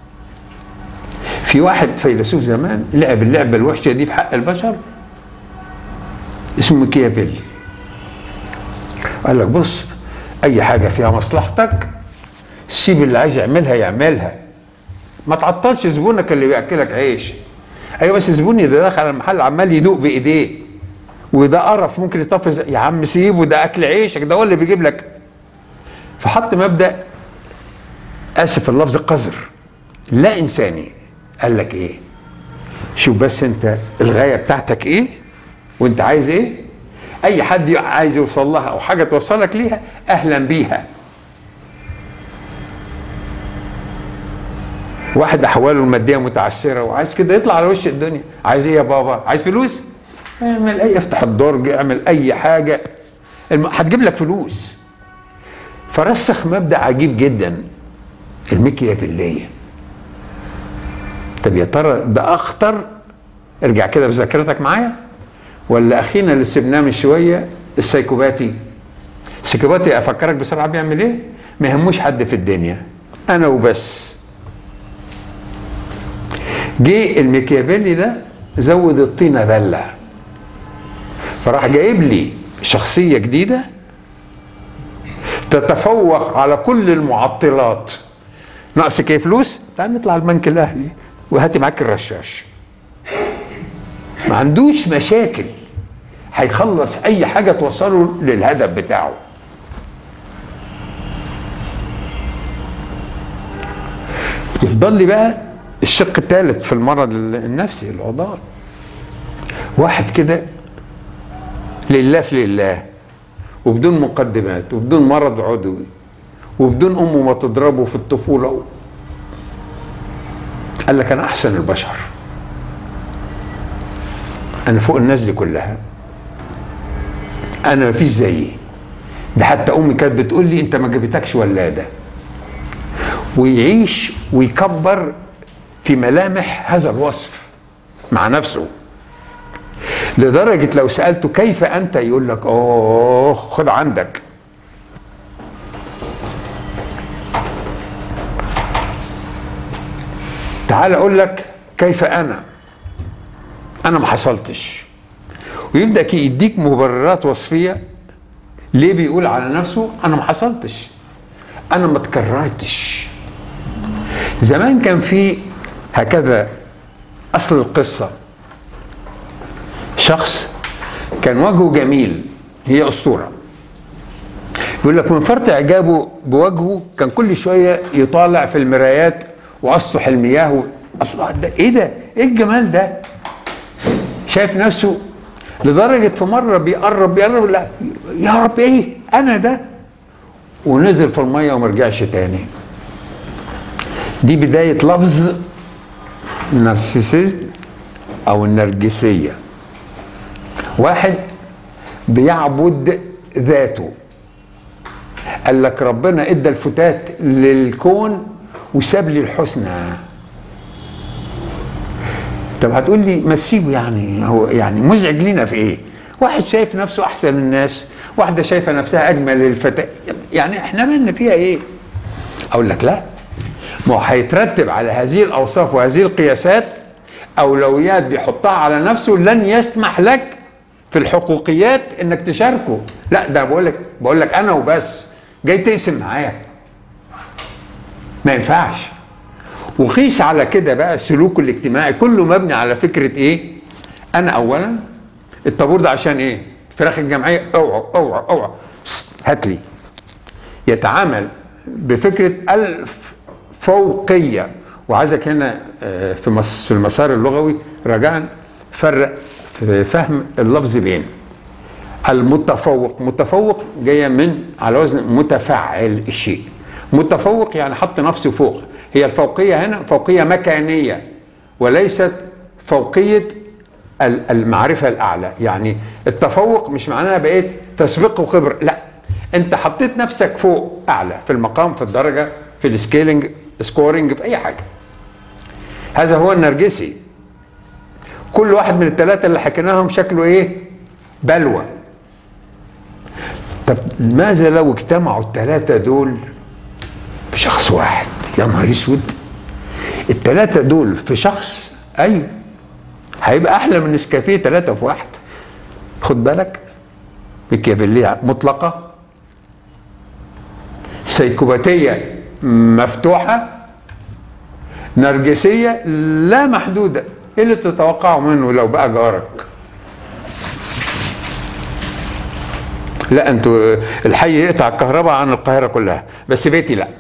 في واحد فيلسوف زمان لعب اللعبه الوحشه دي في حق البشر اسمه ميكيافيلي قال لك بص اي حاجه فيها مصلحتك سيب اللي عايز يعملها يعملها ما تعطلش زبونك اللي بياكلك عيش ايوه بس زبوني ده دخل المحل عمال يدوق بايديه وده قرف ممكن يطفز يا عم سيبه ده اكل عيشك ده هو اللي بيجيب لك فحط مبدا اسف اللفظ قذر لا انساني قال لك ايه شوف بس انت الغايه بتاعتك ايه وانت عايز ايه اي حد عايز يوصل لها او حاجه توصلك ليها اهلا بيها واحد احواله الماديه متعسره وعايز كده يطلع على وش الدنيا عايز ايه يا بابا عايز فلوس اعمل اي افتح الدرج اعمل اي حاجه الم... هتجيب لك فلوس فرسخ مبدا عجيب جدا الميكيافيليه طب يا ترى ده اخطر ارجع كده بذاكرتك معايا ولا اخينا اللي سبناه من شويه السايكوباتي السايكوباتي افكرك بسرعه بيعمل ايه ما يهموش حد في الدنيا انا وبس جه الميكيافيلي ده زود الطينه بله فراح جايب لي شخصيه جديده تتفوق على كل المعطلات ناقصك ايه فلوس تعال نطلع البنك الاهلي وهاتي معاك الرشاش ما عندوش مشاكل هيخلص اي حاجه توصله للهدف بتاعه يفضل لي بقى الشق الثالث في المرض النفسي العضال واحد كده لله في لله وبدون مقدمات وبدون مرض عضوي وبدون امه ما تضربه في الطفوله قال لك انا احسن البشر انا فوق الناس دي كلها انا مفيش زيي ده حتى امي كانت بتقول لي انت ما جابتكش ولاده ويعيش ويكبر في ملامح هذا الوصف مع نفسه لدرجة لو سألته كيف أنت يقول لك أوه خد عندك تعال أقول لك كيف أنا أنا ما حصلتش ويبدأ يديك مبررات وصفية ليه بيقول على نفسه أنا ما حصلتش أنا ما تكررتش زمان كان في هكذا أصل القصة شخص كان وجهه جميل هي أسطورة يقول لك من فرط إعجابه بوجهه كان كل شوية يطالع في المرايات وأسطح المياه و... الله ده إيه ده؟ إيه الجمال ده؟ شايف نفسه لدرجة في مرة بيقرب بيقرب لا يا رب إيه؟ أنا ده ونزل في المية وما رجعش تاني دي بداية لفظ النرسيسيزم أو النرجسية واحد بيعبد ذاته قال لك ربنا ادى الفتات للكون وساب لي الحسنى طب هتقول لي ما تسيبه يعني هو يعني مزعج لينا في ايه واحد شايف نفسه احسن الناس واحده شايفه نفسها اجمل الفتاه يعني احنا مالنا فيها ايه اقول لك لا ما هو هيترتب على هذه الاوصاف وهذه القياسات اولويات بيحطها على نفسه لن يسمح لك في الحقوقيات انك تشاركه لا ده بقول لك بقول لك انا وبس جاي تقسم معايا ما ينفعش وقيس على كده بقى السلوك الاجتماعي كله مبني على فكره ايه انا اولا الطابور ده عشان ايه فراخ الجمعيه اوعى اوعى اوعى هات لي يتعامل بفكره الفوقيه وعايزك هنا في في المسار اللغوي رجاء فرق في فهم اللفظ بين المتفوق متفوق جايه من على وزن متفعل الشيء متفوق يعني حط نفسه فوق هي الفوقيه هنا فوقيه مكانيه وليست فوقيه المعرفه الاعلى يعني التفوق مش معناها بقيت تسبق وخبر لا انت حطيت نفسك فوق اعلى في المقام في الدرجه في السكيلينج سكورينج في اي حاجه هذا هو النرجسي كل واحد من الثلاثه اللي حكيناهم شكله ايه بلوى طب ماذا لو اجتمعوا الثلاثه دول في شخص واحد يا نهار اسود الثلاثه دول في شخص ايوه هيبقى احلى من نسكافيه ثلاثه في واحد خد بالك ميكيافيلية مطلقه سيكوباتيه مفتوحه نرجسيه لا محدوده ايه اللي تتوقعه منه لو بقى جارك لا انتوا الحي يقطع الكهرباء عن القاهره كلها بس بيتي لا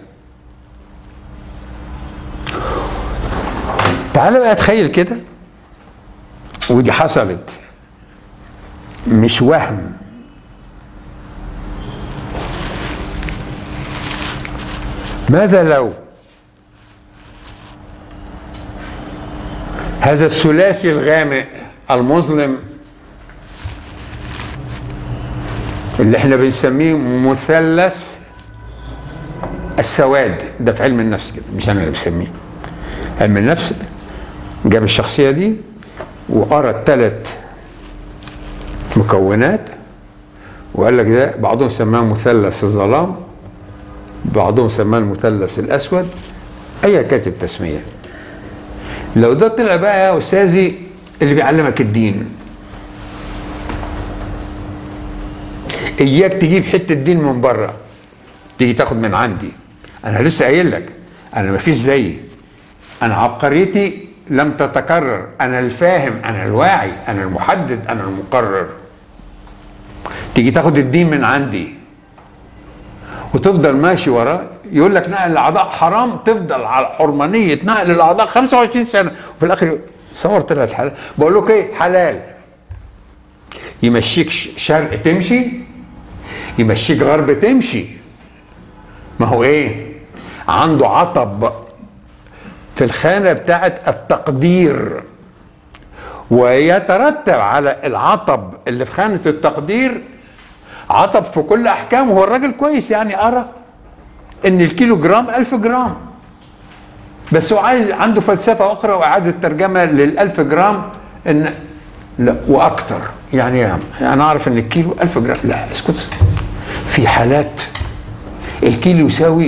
تعال بقى تخيل كده ودي حصلت مش وهم ماذا لو هذا الثلاثي الغامق المظلم اللي احنا بنسميه مثلث السواد ده في علم النفس كده مش انا اللي بسميه علم النفس جاب الشخصيه دي وقرا الثلاث مكونات وقال لك ده بعضهم سماه مثلث الظلام بعضهم سماه المثلث الاسود ايا كانت التسميه لو ده طلع بقى يا استاذي اللي بيعلمك الدين اياك تجيب حته دين من بره تيجي تاخد من عندي انا لسه قايل لك انا ما فيش زيي انا عبقريتي لم تتكرر انا الفاهم انا الواعي انا المحدد انا المقرر تيجي تاخد الدين من عندي وتفضل ماشي وراه يقول لك نقل الاعضاء حرام تفضل على حرمانيه نقل الاعضاء 25 سنه وفي الاخر صور طلعت حلال بقول لك ايه حلال يمشيك شرق تمشي يمشيك غرب تمشي ما هو ايه عنده عطب في الخانه بتاعت التقدير ويترتب على العطب اللي في خانه التقدير عطب في كل احكامه هو الراجل كويس يعني ارى ان الكيلو جرام ألف جرام بس هو عايز عنده فلسفه اخرى واعاده ترجمه للألف جرام ان لا واكتر يعني انا اعرف ان الكيلو ألف جرام لا اسكت في حالات الكيلو يساوي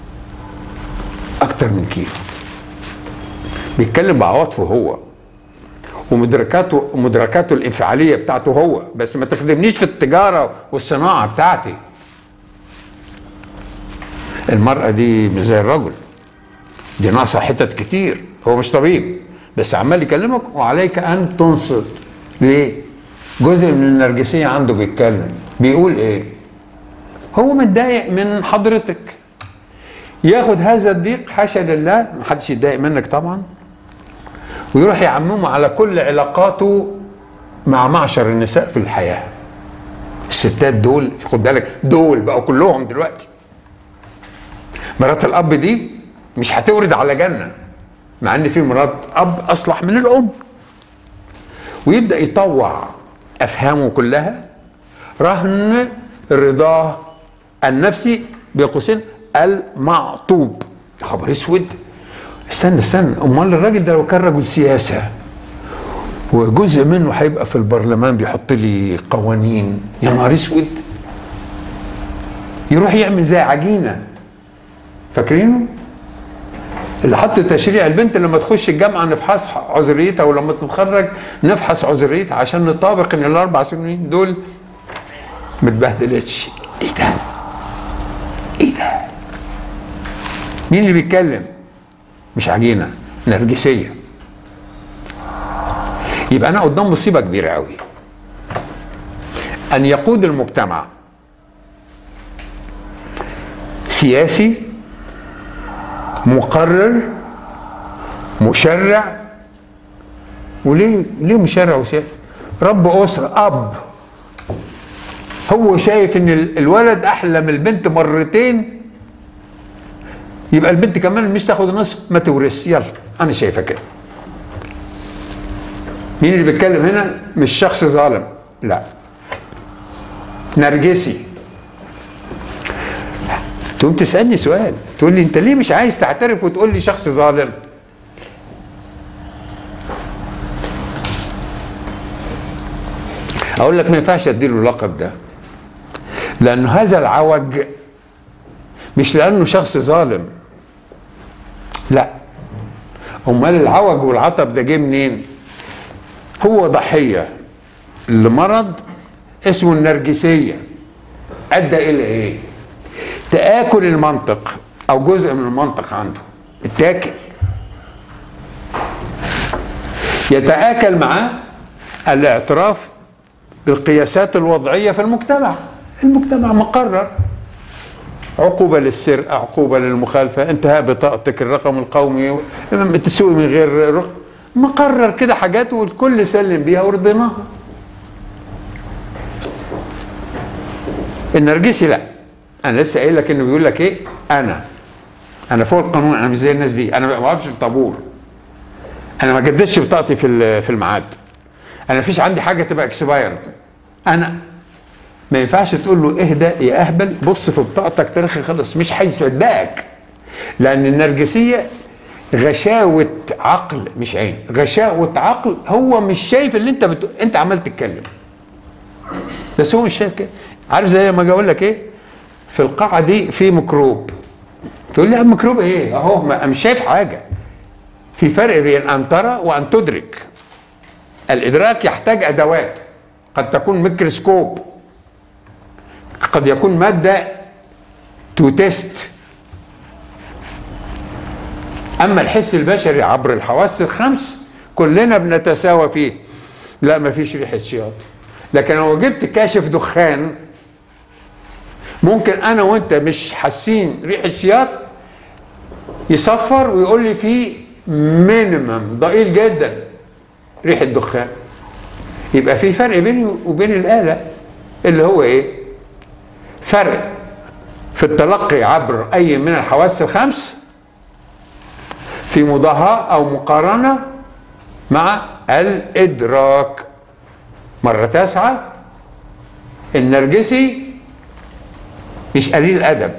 اكتر من كيلو بيتكلم بعواطفه هو ومدركاته مدركاته الانفعاليه بتاعته هو بس ما تخدمنيش في التجاره والصناعه بتاعتي المرأة دي مش زي الرجل دي ناقصة حتت كتير هو مش طبيب بس عمال يكلمك وعليك أن تنصت ليه؟ جزء من النرجسية عنده بيتكلم بيقول إيه؟ هو متضايق من حضرتك ياخد هذا الضيق حاشا لله محدش يتضايق منك طبعا ويروح يعممه على كل علاقاته مع معشر النساء في الحياة الستات دول خد بالك دول بقوا كلهم دلوقتي مرات الاب دي مش هتورد على جنه مع ان في مرات اب اصلح من الام ويبدا يطوع افهامه كلها رهن رضاه النفسي بقوسين المعطوب يا خبر اسود استنى استنى امال الراجل ده لو كان رجل سياسه وجزء منه هيبقى في البرلمان بيحط لي قوانين يا نهار اسود يروح يعمل زي عجينه فاكرينه؟ اللي حط تشريع البنت لما تخش الجامعه نفحص عذريتها ولما تتخرج نفحص عذريتها عشان نطابق ان الاربع سنين دول متبهدلتش ايه ده؟ ايه ده؟ مين اللي بيتكلم؟ مش عجينه نرجسيه يبقى انا قدام مصيبه كبيره قوي ان يقود المجتمع سياسي مقرر مشرع وليه ليه مشرع وسياسي رب اسره اب هو شايف ان الولد احلى من البنت مرتين يبقى البنت كمان مش تاخد نصف ما تورث يلا انا شايفه كده مين اللي بيتكلم هنا مش شخص ظالم لا نرجسي تقوم تسالني سؤال تقول لي انت ليه مش عايز تعترف وتقول لي شخص ظالم اقول لك ما ينفعش اديله اللقب ده لانه هذا العوج مش لانه شخص ظالم لا امال العوج والعطب ده جه منين هو ضحيه لمرض اسمه النرجسيه ادى الى ايه تآكل المنطق أو جزء من المنطق عنده التاكل يتآكل معاه الاعتراف بالقياسات الوضعية في المجتمع المجتمع مقرر عقوبة للسرقة عقوبة للمخالفة انتهاء بطاقتك الرقم القومي تسوي من غير رقم مقرر كده حاجات والكل سلم بيها ورضيناها النرجسي لا انا لسه قايل لك انه بيقول لك ايه انا انا فوق القانون انا مش زي الناس دي انا ما بقفش الطابور انا ما جددش بطاقتي في في الميعاد انا مفيش عندي حاجه تبقى اكسبايرد انا ما ينفعش تقول له اهدى يا اهبل بص في بطاقتك تاريخي خلص مش هيصدقك لان النرجسيه غشاوة عقل مش عين غشاوة عقل هو مش شايف اللي انت بتقول انت عمال تتكلم بس هو مش شايف كده عارف زي ما اجي اقول لك ايه في القاعة دي في ميكروب تقول لي يا عم ميكروب ايه اهو ما- مش شايف حاجه في فرق بين ان ترى وان تدرك الادراك يحتاج ادوات قد تكون ميكروسكوب قد يكون ماده تو تيست اما الحس البشري عبر الحواس الخمس كلنا بنتساوى فيه لا ما فيش ريحه شياط لكن لو جبت كاشف دخان ممكن انا وانت مش حاسين ريحه شياط يصفر ويقول لي في مينيمم ضئيل جدا ريحه دخان يبقى في فرق بيني وبين الاله اللي هو ايه فرق في التلقي عبر اي من الحواس الخمس في مضاهاه او مقارنه مع الادراك مره تاسعه النرجسي مش قليل ادب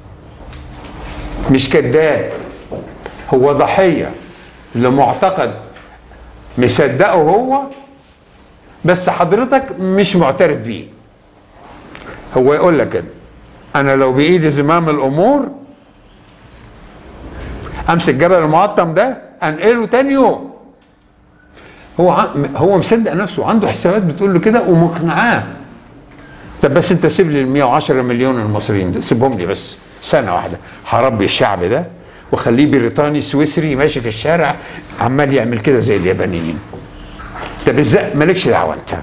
مش كذاب هو ضحيه لمعتقد مصدقه هو بس حضرتك مش معترف بيه هو يقول لك كده انا لو بايدي زمام الامور امسك جبل المعطم ده انقله تاني يوم هو ع- هو مصدق نفسه عنده حسابات بتقول له كده ومقنعاه طب بس انت سيب لي ال 110 مليون المصريين ده سيبهم لي بس سنه واحده هربي الشعب ده وخليه بريطاني سويسري ماشي في الشارع عمال يعمل كده زي اليابانيين طب ازاي مالكش دعوه انت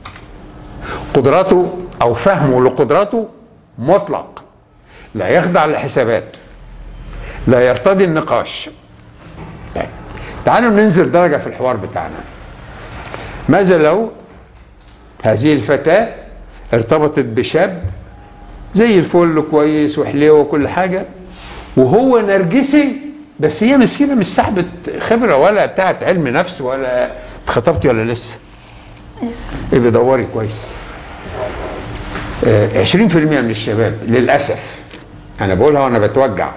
قدراته او فهمه لقدراته مطلق لا يخضع للحسابات لا يرتضي النقاش طيب تعالوا ننزل درجه في الحوار بتاعنا ماذا لو هذه الفتاه ارتبطت بشاب زي الفل كويس وحليوه وكل حاجه وهو نرجسي بس هي مسكينه مش صاحبه خبره ولا بتاعت علم نفس ولا اتخطبتي ولا لسه ابقي دوري كويس آه، 20% من الشباب للاسف انا بقولها وانا بتوجع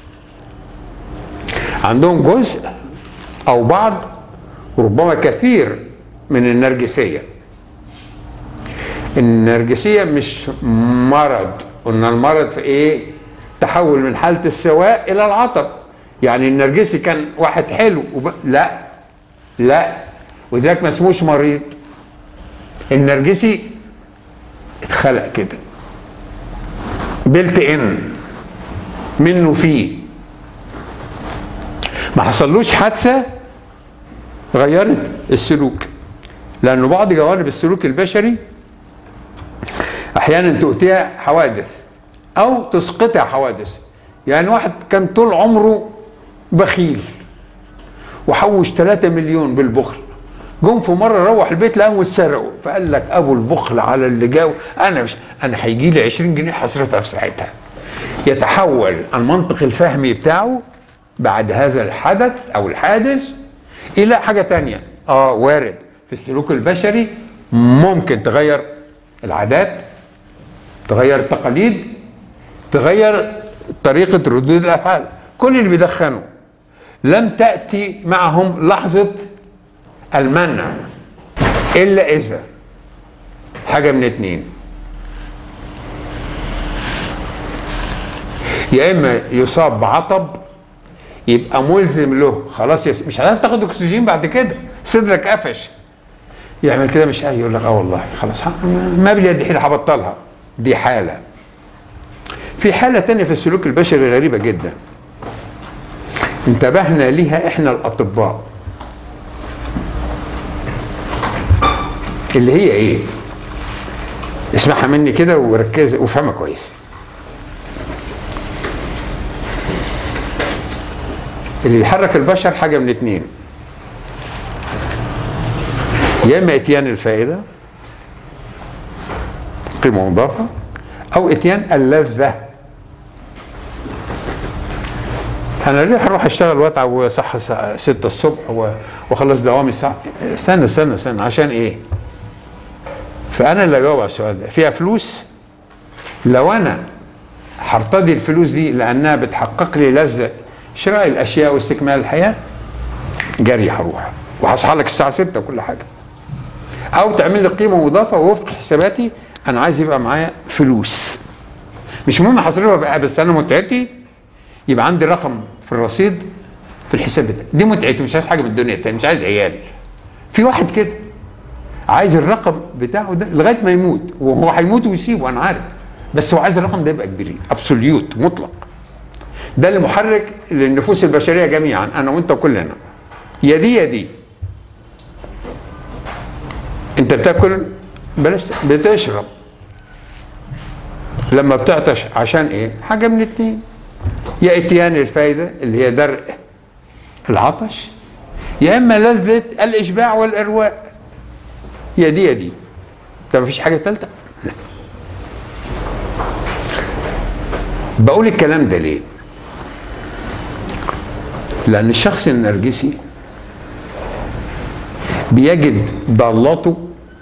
عندهم جزء او بعض وربما كثير من النرجسيه النرجسيه مش مرض قلنا المرض في ايه تحول من حاله السواء الى العطب يعني النرجسي كان واحد حلو وب... لا لا وذاك ما اسموش مريض النرجسي اتخلق كده بلت ان منه فيه ما حصلوش حادثه غيرت السلوك لانه بعض جوانب السلوك البشري احيانا تؤتيها حوادث او تسقطها حوادث يعني واحد كان طول عمره بخيل وحوش 3 مليون بالبخل جم في مره روح البيت لقاهم اتسرقوا فقال لك ابو البخل على اللي جاو انا مش انا هيجي لي 20 جنيه هصرفها في ساعتها يتحول المنطق الفهمي بتاعه بعد هذا الحدث او الحادث الى حاجه تانية اه وارد في السلوك البشري ممكن تغير العادات تغير التقاليد تغير طريقة ردود الأفعال كل اللي بيدخنوا لم تأتي معهم لحظة المنع إلا إذا حاجة من اتنين يا إما يصاب بعطب يبقى ملزم له خلاص يس... مش هتعرف تاخد اكسجين بعد كده صدرك قفش يعمل كده مش اي يقول لك اه والله خلاص ه- ما باليد حيل هبطلها دي حاله في حاله تانية في السلوك البشري غريبه جدا انتبهنا ليها احنا الاطباء اللي هي ايه اسمعها مني كده وركز وافهمها كويس اللي بيحرك البشر حاجه من اتنين يا اما اتيان الفائده قيمه مضافه او اتيان اللذه انا ليه هروح اشتغل واتعب واصحى الساعه 6 الصبح و- واخلص دوامي الساعه استنى استنى استنى عشان ايه؟ فانا اللي اجاوب على السؤال ده فيها فلوس لو انا هرتضي الفلوس دي لانها بتحقق لي لذه شراء الاشياء واستكمال الحياه جري هروح وهصحى لك الساعه 6 وكل حاجه او تعمل لي قيمه مضافه ووفق حساباتي انا عايز يبقى معايا فلوس مش مهم هصرفها بقى بس انا متعتي يبقى عندي رقم في الرصيد في الحساب بتاعي دي متعتي مش عايز حاجه من الدنيا تاني مش عايز عيال في واحد كده عايز الرقم بتاعه ده لغايه ما يموت وهو هيموت ويسيبه انا عارف بس هو عايز الرقم ده يبقى كبير ابسوليوت مطلق ده المحرك للنفوس البشريه جميعا انا وانت وكلنا يا دي يا دي انت بتاكل بلاش بتشرب لما بتعطش عشان ايه حاجه من اتنين يا اتيان الفايده اللي هي درء العطش يا اما لذه الاشباع والارواء يا دي يا دي طب مفيش حاجه ثالثه لا بقول الكلام ده ليه لان الشخص النرجسي بيجد ضالته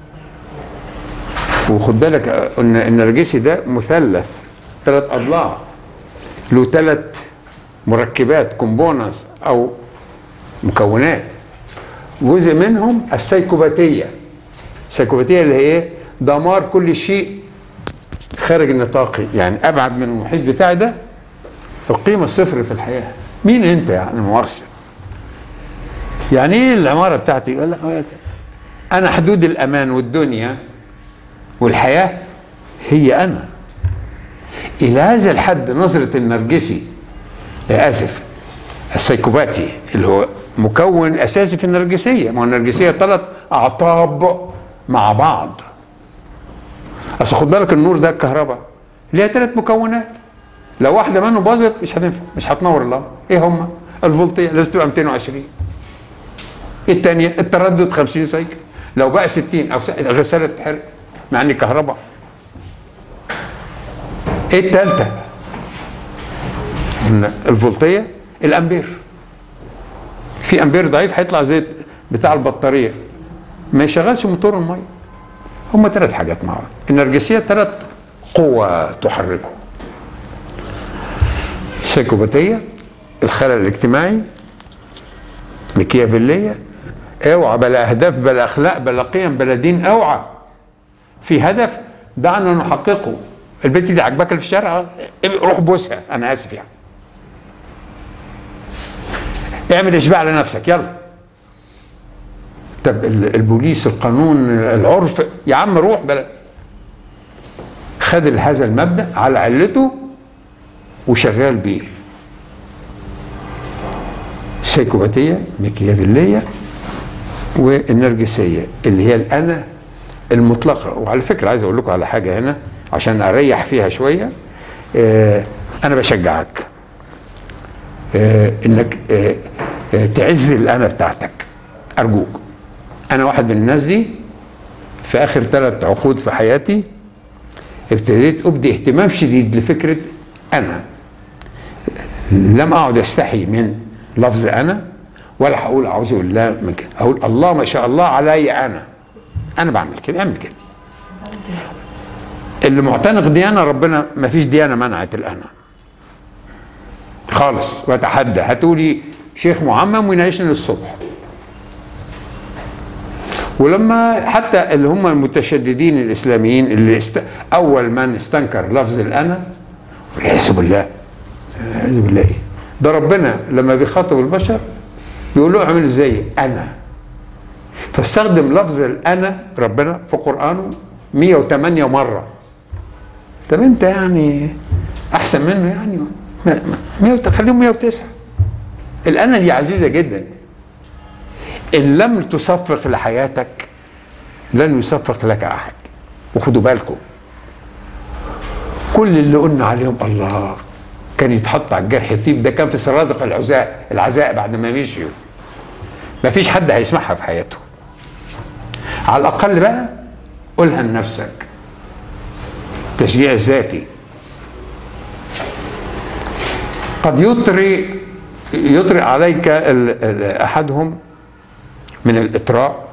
وخد بالك ان النرجسي ده مثلث ثلاث اضلاع له ثلاث مركبات كومبوننتس او مكونات جزء منهم السيكوباتيه السيكوباتيه اللي هي ايه دمار كل شيء خارج نطاقي يعني ابعد من المحيط بتاعي ده القيمه الصفر في الحياه مين انت يعني مؤرسل يعني ايه العماره بتاعتي يقول لك انا حدود الامان والدنيا والحياه هي انا الى هذا الحد نظره النرجسي اسف السيكوباتي اللي هو مكون اساسي في النرجسيه ما هو النرجسيه ثلاث اعطاب مع بعض اصل خد بالك النور ده الكهرباء ليها ثلاث مكونات لو واحده منه باظت مش هتنفع مش هتنور الله ايه هم الفولتيه لازم تبقى 220 الثانيه التردد 50 سايكل لو بقى 60 او الغساله تتحرق مع ان كهرباء ايه الثالثه الفولتيه الامبير في امبير ضعيف هيطلع زي بتاع البطاريه ما يشغلش موتور الميه هم ثلاث حاجات مع بعض النرجسيه ثلاث قوى تحركه السيكوباتيه الخلل الاجتماعي ميكيافيليه اوعى بلا اهداف بلا اخلاق بلا قيم بلا دين اوعى في هدف دعنا نحققه البنت دي عجباك اللي في الشارع روح بوسها انا اسف يعني اعمل اشباع لنفسك يلا طب البوليس القانون العرف يا عم روح بلا خد هذا المبدا على علته وشغال بيه السيكوباتيه ميكيافيليه والنرجسيه اللي هي الانا المطلقه وعلى فكره عايز اقول لكم على حاجه هنا عشان اريح فيها شويه آه انا بشجعك آه انك آه آه تعز الانا بتاعتك ارجوك انا واحد من الناس دي في اخر ثلاث عقود في حياتي ابتديت ابدي اهتمام شديد لفكره انا لم اقعد استحي من لفظ انا ولا هقول اعوذ بالله من كده اقول الله ما شاء الله علي انا انا بعمل كده اعمل كده اللي معتنق ديانه ربنا ما فيش ديانه منعت الانا خالص واتحدى هاتولي شيخ معمم ويناقشني للصبح ولما حتى اللي هم المتشددين الاسلاميين اللي است... اول من استنكر لفظ الانا والعياذ بالله والعياذ بالله ايه ده ربنا لما بيخاطب البشر بيقول له اعمل ازاي انا فاستخدم لفظ الانا ربنا في قرانه 108 مره طب انت يعني احسن منه يعني 100 خليهم 109 الانا دي عزيزه جدا ان لم تصفق لحياتك لن يصفق لك احد وخدوا بالكم كل اللي قلنا عليهم الله كان يتحط على الجرح يطيب ده كان في سرادق العزاء العزاء بعد ما مشيوا ما فيش حد هيسمعها في حياته على الاقل بقى قولها لنفسك تشجيع ذاتي قد يطري يطري عليك ال ال احدهم من الاطراء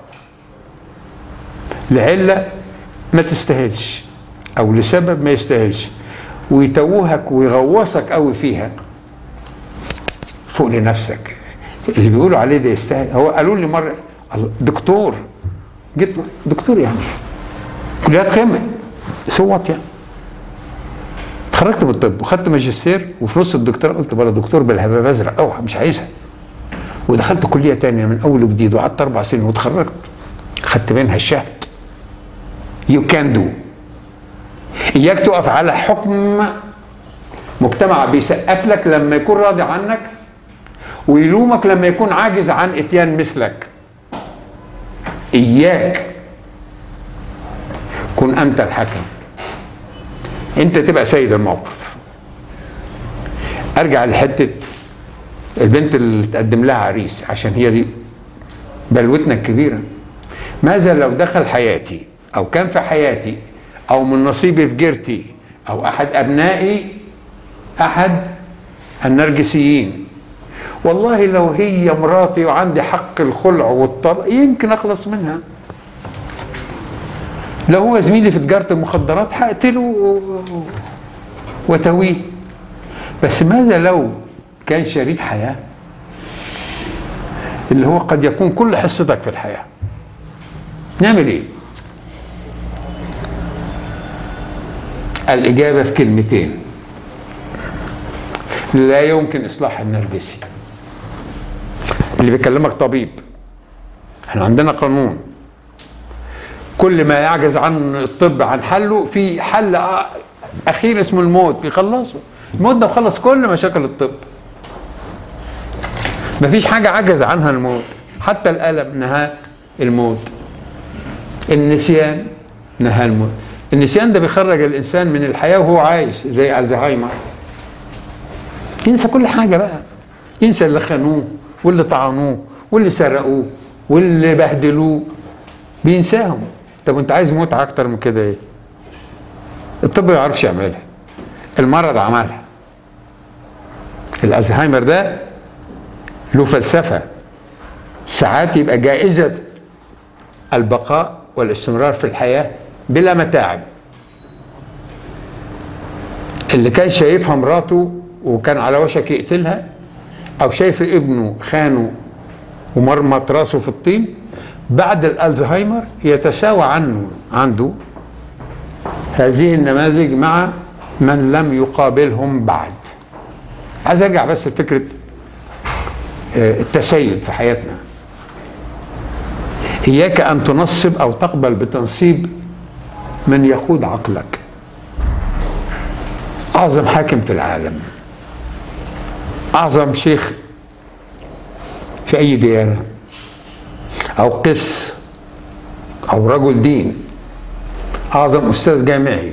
لعله ما تستاهلش او لسبب ما يستاهلش ويتوهك ويغوصك قوي فيها فوق لنفسك اللي بيقولوا عليه ده يستاهل هو قالوا لي مره دكتور جيت دكتور يعني كليات قمه صوت يعني اتخرجت من الطب وخدت ماجستير وفي نص الدكتوراه قلت بلا دكتور بالهباب ازرق اوعى مش عايزها ودخلت كليه تانية من اول وجديد وقعدت اربع سنين واتخرجت خدت منها الشهد يو كان دو اياك تقف على حكم مجتمع بيسقف لك لما يكون راضي عنك ويلومك لما يكون عاجز عن اتيان مثلك اياك كن انت الحكم انت تبقى سيد الموقف ارجع لحته البنت اللي تقدم لها عريس عشان هي دي بلوتنا الكبيره ماذا لو دخل حياتي او كان في حياتي او من نصيبي في جيرتي او احد ابنائي احد النرجسيين والله لو هي مراتي وعندي حق الخلع والطلاق يمكن اخلص منها لو هو زميلي في تجاره المخدرات هقتله و- وتويه بس ماذا لو كان شريك حياه اللي هو قد يكون كل حصتك في الحياه نعمل ايه الاجابه في كلمتين لا يمكن اصلاح النرجسي اللي بيكلمك طبيب احنا عندنا قانون كل ما يعجز عن الطب عن حله في حل أ- اخير اسمه الموت بيخلصه الموت ده مخلص كل مشاكل الطب مفيش حاجة عجز عنها الموت حتى الألم نهى الموت النسيان نهى الموت النسيان ده بيخرج الإنسان من الحياة وهو عايش زي الزهايمر ينسى كل حاجة بقى ينسى اللي خانوه واللي طعنوه واللي سرقوه واللي بهدلوه بينساهم طب انت عايز متعة اكتر من كده ايه الطب ما يعرفش يعملها المرض عملها الالزهايمر ده له فلسفة ساعات يبقى جائزة البقاء والاستمرار في الحياة بلا متاعب اللي كان شايفها مراته وكان على وشك يقتلها او شايف ابنه خانه ومرمط راسه في الطين بعد الالزهايمر يتساوى عنه عنده هذه النماذج مع من لم يقابلهم بعد عايز ارجع بس لفكره آه، التسيد في حياتنا اياك ان تنصب او تقبل بتنصيب من يقود عقلك اعظم حاكم في العالم اعظم شيخ في اي ديانه او قس او رجل دين اعظم استاذ جامعي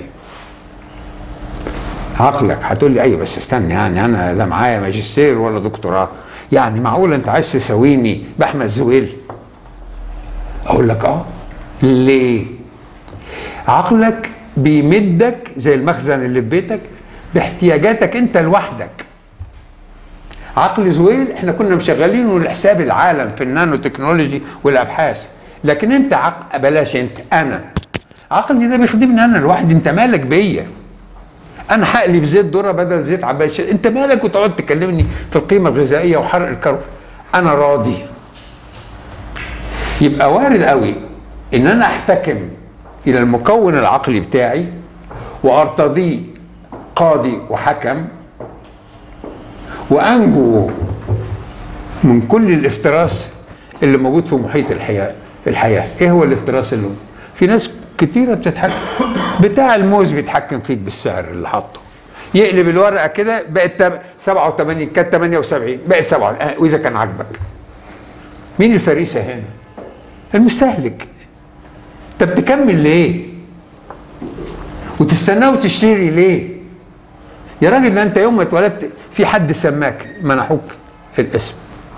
عقلك هتقول لي ايوه بس استنى يعني انا لا معايا ماجستير ولا دكتوراه يعني معقول انت عايز تساويني باحمد زويل اقول لك اه ليه عقلك بيمدك زي المخزن اللي في بيتك باحتياجاتك انت لوحدك عقل زويل احنا كنا مشغلينه لحساب العالم في النانو تكنولوجي والابحاث لكن انت عق... بلاش انت انا عقلي ده بيخدمني انا لوحدي انت مالك بيا انا هقلب زيت ذره بدل زيت عباية انت مالك وتقعد تكلمني في القيمه الغذائيه وحرق الكرب انا راضي يبقى وارد قوي ان انا احتكم الى المكون العقلي بتاعي وارتضيه قاضي وحكم وانجو من كل الافتراس اللي موجود في محيط الحياه الحياه ايه هو الافتراس اللي في ناس كتيره بتتحكم بتاع الموز بيتحكم فيك بالسعر اللي حاطه يقلب الورقه كده بقت تم- 87 كانت 78 بقت 7 آه، واذا كان عاجبك مين الفريسه هنا المستهلك طب تكمل ليه وتستناه وتشتري ليه يا راجل ده انت يوم ما اتولدت في حد سماك منحوك الاسم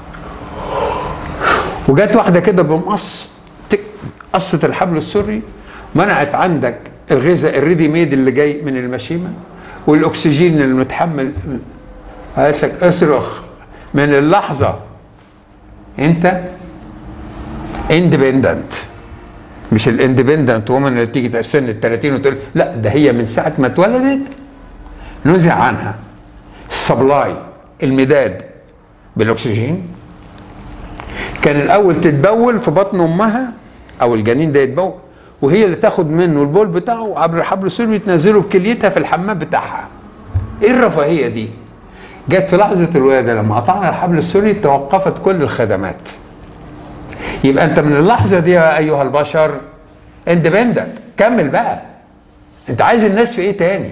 وجات واحده كده بمقص تك قصت الحبل السري منعت عندك الغذاء الريدي ميد اللي جاي من المشيمه والاكسجين المتحمل قالت لك اصرخ من اللحظه انت اندبندنت مش الاندبندنت وومن اللي تيجي في سن ال 30 وتقول لا ده هي من ساعه ما اتولدت نزع عنها السبلاي المداد بالاكسجين كان الاول تتبول في بطن امها او الجنين ده يتبول وهي اللي تاخد منه البول بتاعه عبر حبل السري وتنزله بكليتها في الحمام بتاعها ايه الرفاهيه دي جت في لحظه الولاده لما قطعنا الحبل السري توقفت كل الخدمات يبقى انت من اللحظه دي يا ايها البشر اندبندنت كمل بقى انت عايز الناس في ايه تاني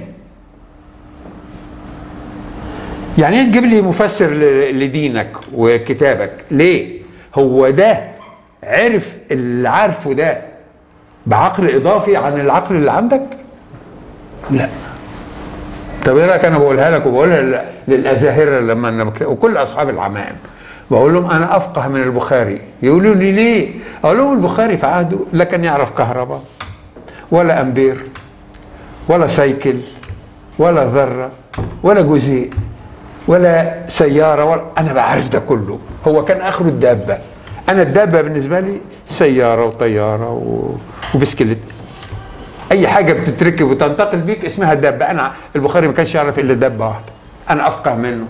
يعني ايه تجيب لي مفسر ل- لدينك وكتابك ليه هو ده عرف اللي عارفه ده بعقل اضافي عن العقل اللي عندك لا طب ايه رايك انا بقولها لك وبقولها لل- للازاهره لما انا بكتب وكل اصحاب العمائم بقول لهم انا افقه من البخاري يقولوا لي ليه اقول لهم البخاري في عهده لا كان يعرف كهرباء ولا امبير ولا سايكل ولا ذره ولا جزيء ولا سياره ولا انا بعرف ده كله هو كان اخره الدابه انا الدابه بالنسبه لي سياره وطياره و... وبسكليت اي حاجه بتتركب وتنتقل بيك اسمها دابه انا البخاري ما كانش يعرف الا دابه واحده انا افقه منه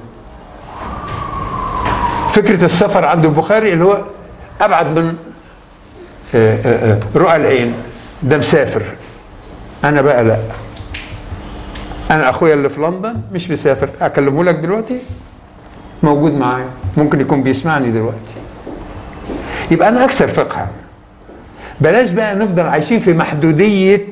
فكره السفر عند البخاري اللي هو ابعد من آه، آه، آه، رؤى العين ده مسافر انا بقى لا انا اخويا اللي في لندن مش مسافر اكلمه لك دلوقتي موجود معايا ممكن يكون بيسمعني دلوقتي يبقى انا اكثر فقها بلاش بقى نفضل عايشين في محدوديه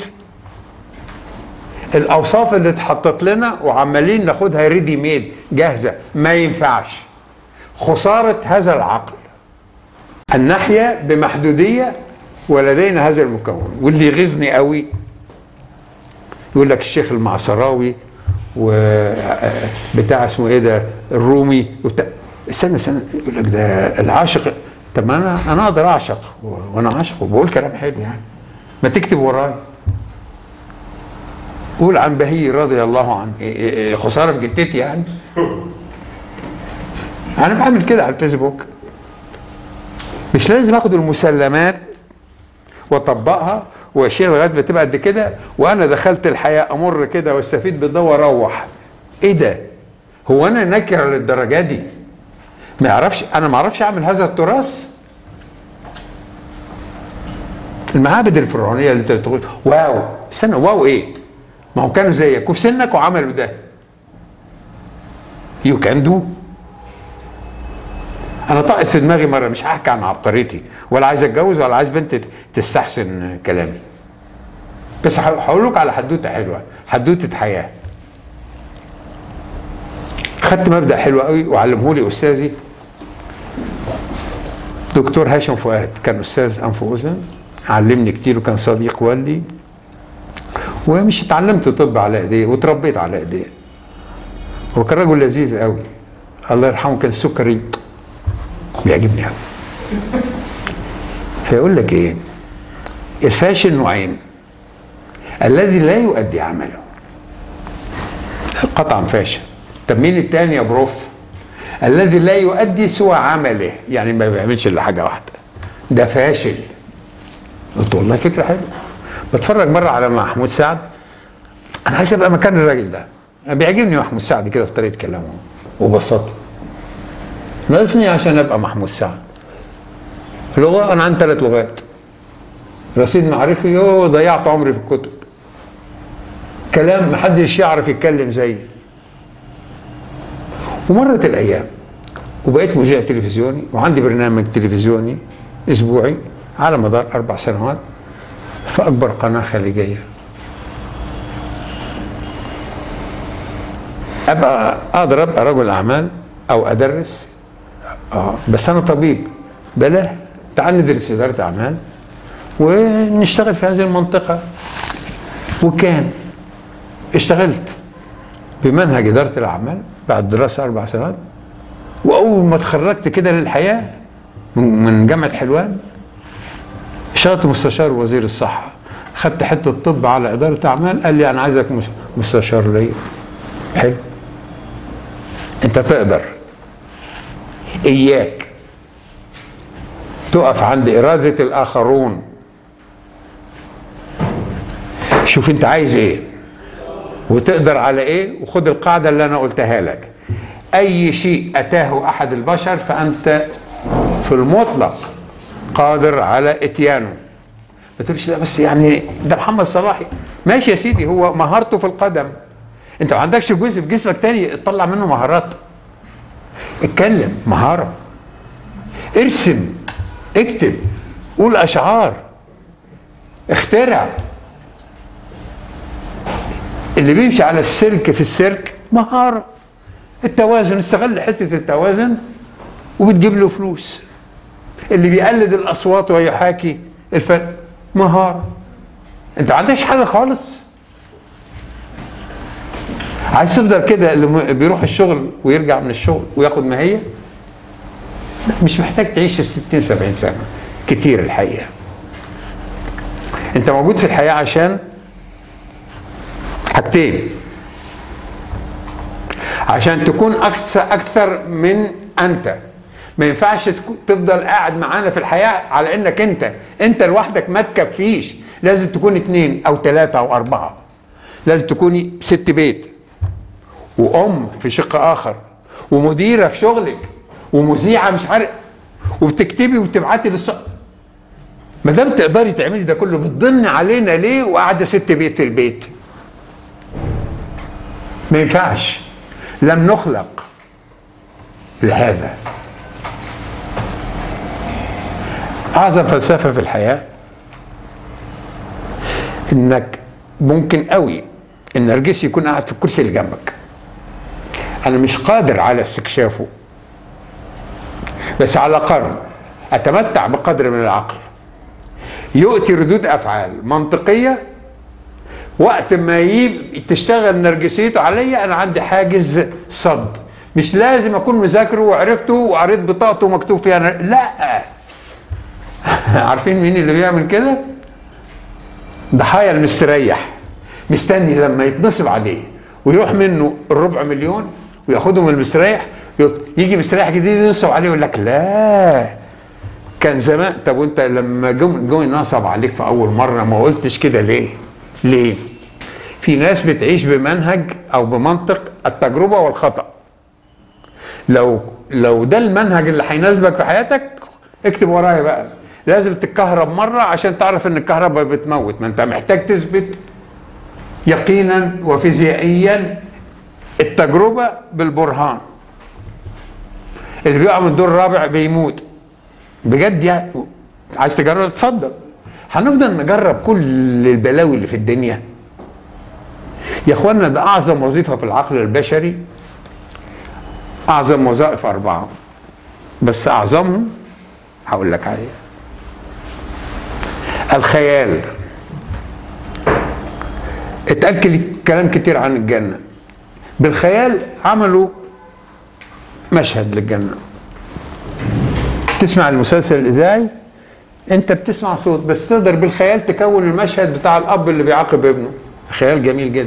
الاوصاف اللي اتحطت لنا وعمالين ناخدها ريدي ميد جاهزه ما ينفعش خساره هذا العقل ان نحيا بمحدوديه ولدينا هذا المكون واللي يغيظني قوي يقول لك الشيخ المعصراوي وبتاع اسمه ايه ده الرومي وبتاع استنى استنى يقول لك ده العاشق طب ما انا انا اقدر اعشق و- وانا عاشق وبقول كلام حلو يعني ما تكتب ورايا قول عن بهي رضي الله عنه إيه- إيه- إيه خساره في جتتي يعني انا بعمل كده على الفيسبوك مش لازم اخد المسلمات واطبقها واشياء لغايه ما تبقى قد كده وانا دخلت الحياه امر كده واستفيد بالده واروح ايه ده هو انا نكره للدرجه دي ما يعرفش انا ما اعرفش اعمل هذا التراث المعابد الفرعونيه اللي انت بتقول واو استنى واو ايه ما هم كانوا زيك وفي سنك وعملوا ده يو كان دو انا طقت في دماغي مره مش هحكي عن عبقريتي ولا عايز اتجوز ولا عايز بنت تستحسن كلامي بس هقول لك على حدوته حلوه حدوته حياه خدت مبدا حلو قوي وعلمه لي استاذي دكتور هاشم فؤاد كان استاذ انف واذن علمني كتير وكان صديق والدي ومش اتعلمت طب على ايديه وتربيت على ايديه هو كان راجل لذيذ قوي الله يرحمه كان سكري بيعجبني قوي فيقول لك ايه الفاشل نوعين الذي لا يؤدي عمله قطعا فاشل طب مين التاني يا بروف الذي لا يؤدي سوى عمله يعني ما بيعملش الا حاجه واحده ده فاشل قلت والله فكره حلوه بتفرج مره على محمود سعد انا عايز ابقى مكان الراجل ده أنا بيعجبني محمود سعد كده في طريقه كلامه وبساطه ناقصني عشان ابقى محمود سعد لغه انا عندي ثلاث لغات رصيد معرفي يوه ضيعت عمري في الكتب كلام محدش يعرف يتكلم زيي ومرت الايام وبقيت مذيع تلفزيوني وعندي برنامج تلفزيوني اسبوعي على مدار اربع سنوات في اكبر قناه خليجيه ابقى اقدر ابقى رجل اعمال او ادرس اه بس انا طبيب بلا تعال ندرس اداره اعمال ونشتغل في هذه المنطقه وكان اشتغلت بمنهج اداره الاعمال بعد دراسه اربع سنوات واول ما اتخرجت كده للحياه من من جامعه حلوان اشتغلت مستشار وزير الصحه خدت حته طب على اداره اعمال قال لي انا عايزك مس- مستشار ليا حلو انت تقدر اياك تقف عند اراده الاخرون شوف انت عايز ايه وتقدر على ايه وخد القاعده اللي انا قلتها لك اي شيء اتاه احد البشر فانت في المطلق قادر على اتيانه ما تقولش لا بس يعني ده محمد صلاحي ماشي يا سيدي هو مهارته في القدم انت ما عندكش جزء في جسمك تاني تطلع منه مهارات اتكلم مهاره ارسم اكتب قول اشعار اخترع اللي بيمشي على السلك في السيرك مهاره التوازن استغل حته التوازن وبتجيب له فلوس اللي بيقلد الاصوات ويحاكي الفن مهاره انت ما عندكش حاجه خالص عايز تفضل كده اللي م- بيروح الشغل ويرجع من الشغل وياخد ماهيه مش محتاج تعيش ال 60 70 سنه كتير الحقيقه انت موجود في الحياه عشان حاجتين عشان تكون اكثر اكثر من انت ما ينفعش تكو- تفضل قاعد معانا في الحياه على انك انت انت لوحدك ما تكفيش لازم تكون اتنين او ثلاثه او اربعه لازم تكوني ست بيت وام في شق اخر ومديره في شغلك ومذيعه مش عارف وبتكتبي وتبعتي للص ما دام تقدري تعملي ده كله بتضن علينا ليه وقاعده ست بيت في البيت ما ينفعش لم نخلق لهذا اعظم فلسفه في الحياه انك ممكن قوي ان نرجس يكون قاعد في الكرسي اللي جنبك انا مش قادر على استكشافه بس على الاقل اتمتع بقدر من العقل يؤتي ردود افعال منطقيه وقت ما يجيب تشتغل نرجسيته عليا انا عندي حاجز صد مش لازم اكون مذاكره وعرفته وقريت بطاقته مكتوب فيها نر... لا عارفين مين اللي بيعمل كده ضحايا المستريح مستني لما يتنصب عليه ويروح منه الربع مليون وياخدهم المستريح يط- يجي مستريح جديد ينصب عليه يقول لك لا كان زمان طب وانت لما جم جم نصب عليك في اول مره ما قلتش كده ليه؟ ليه؟ في ناس بتعيش بمنهج او بمنطق التجربه والخطا لو لو ده المنهج اللي هيناسبك في حياتك اكتب ورايا بقى لازم تتكهرب مره عشان تعرف ان الكهرباء بتموت ما انت محتاج تثبت يقينا وفيزيائيا التجربه بالبرهان اللي بيقع من الدور الرابع بيموت بجد يعني عايز تجرب اتفضل هنفضل نجرب كل البلاوي اللي في الدنيا يا اخوانا ده اعظم وظيفه في العقل البشري اعظم وظائف اربعه بس اعظمهم هقول لك عليها الخيال اتقال كل- كلام كتير عن الجنه بالخيال عملوا مشهد للجنه تسمع المسلسل الاذاعي انت بتسمع صوت بس تقدر بالخيال تكون المشهد بتاع الاب اللي بيعاقب ابنه خيال جميل جدا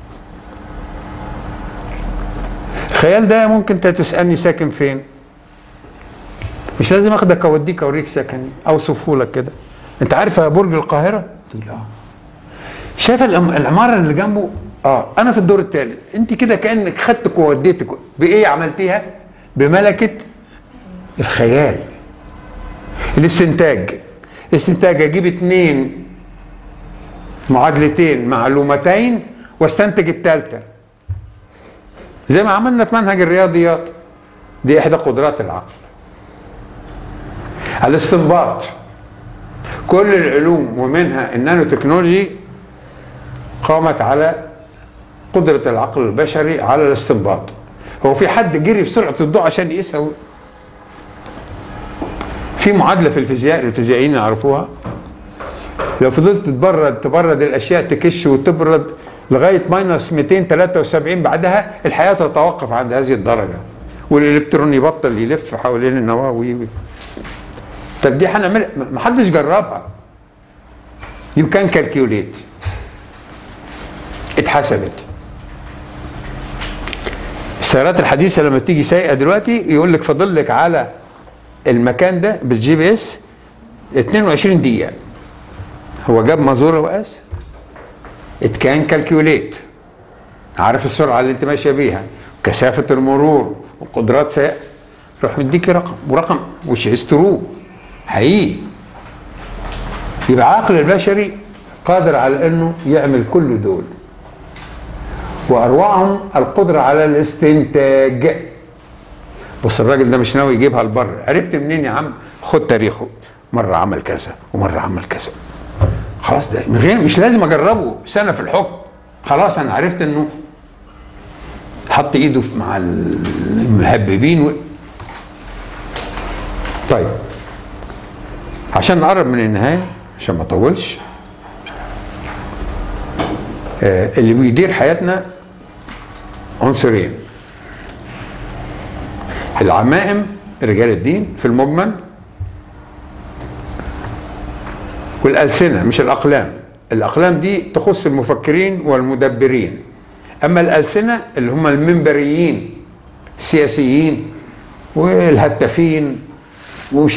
الخيال ده ممكن انت تسالني ساكن فين مش لازم اخدك اوديك اوريك سكني اوصفه لك كده انت عارف يا برج القاهره قلت له اه شايف العم- العماره اللي جنبه اه انا في الدور الثالث انت كده كانك خدتك ووديتك بايه عملتيها بملكه الخيال الاستنتاج الاستنتاج اجيب اتنين معادلتين معلومتين واستنتج الثالثه زي ما عملنا في منهج الرياضيات دي احدى قدرات العقل الاستنباط كل العلوم ومنها النانو تكنولوجي قامت على قدرة العقل البشري على الاستنباط هو في حد جري بسرعة الضوء عشان يقيسها في معادلة في الفيزياء الفيزيائيين يعرفوها لو فضلت تبرد تبرد الأشياء تكش وتبرد لغاية ماينس 273 بعدها الحياة تتوقف عند هذه الدرجة والإلكترون يبطل يلف حوالين النواة وي وي. طب دي هنعمل ما حدش جربها يو كان كالكيوليت اتحسبت السيارات الحديثه لما تيجي سايقه دلوقتي يقول لك فاضل لك على المكان ده بالجي بي اس 22 دقيقه هو جاب مازوره وقاس ات كان كالكيوليت عارف السرعه اللي انت ماشيه بيها كثافه المرور وقدرات سائق روح مديكي رقم ورقم وش از ترو حقيقي يبقى عقل البشري قادر على انه يعمل كل دول واروعهم القدره على الاستنتاج بص الراجل ده مش ناوي يجيبها لبره عرفت منين يا عم خد تاريخه مره عمل كذا ومره عمل كذا خلاص ده من غير مش لازم اجربه سنه في الحكم خلاص انا عرفت انه حط ايده في- مع المهببين و... طيب عشان نقرب من النهايه عشان ما اطولش آه، اللي بيدير حياتنا عنصرين العمائم رجال الدين في المجمل والألسنة مش الأقلام الأقلام دي تخص المفكرين والمدبرين أما الألسنة اللي هم المنبريين السياسيين والهتافين ومش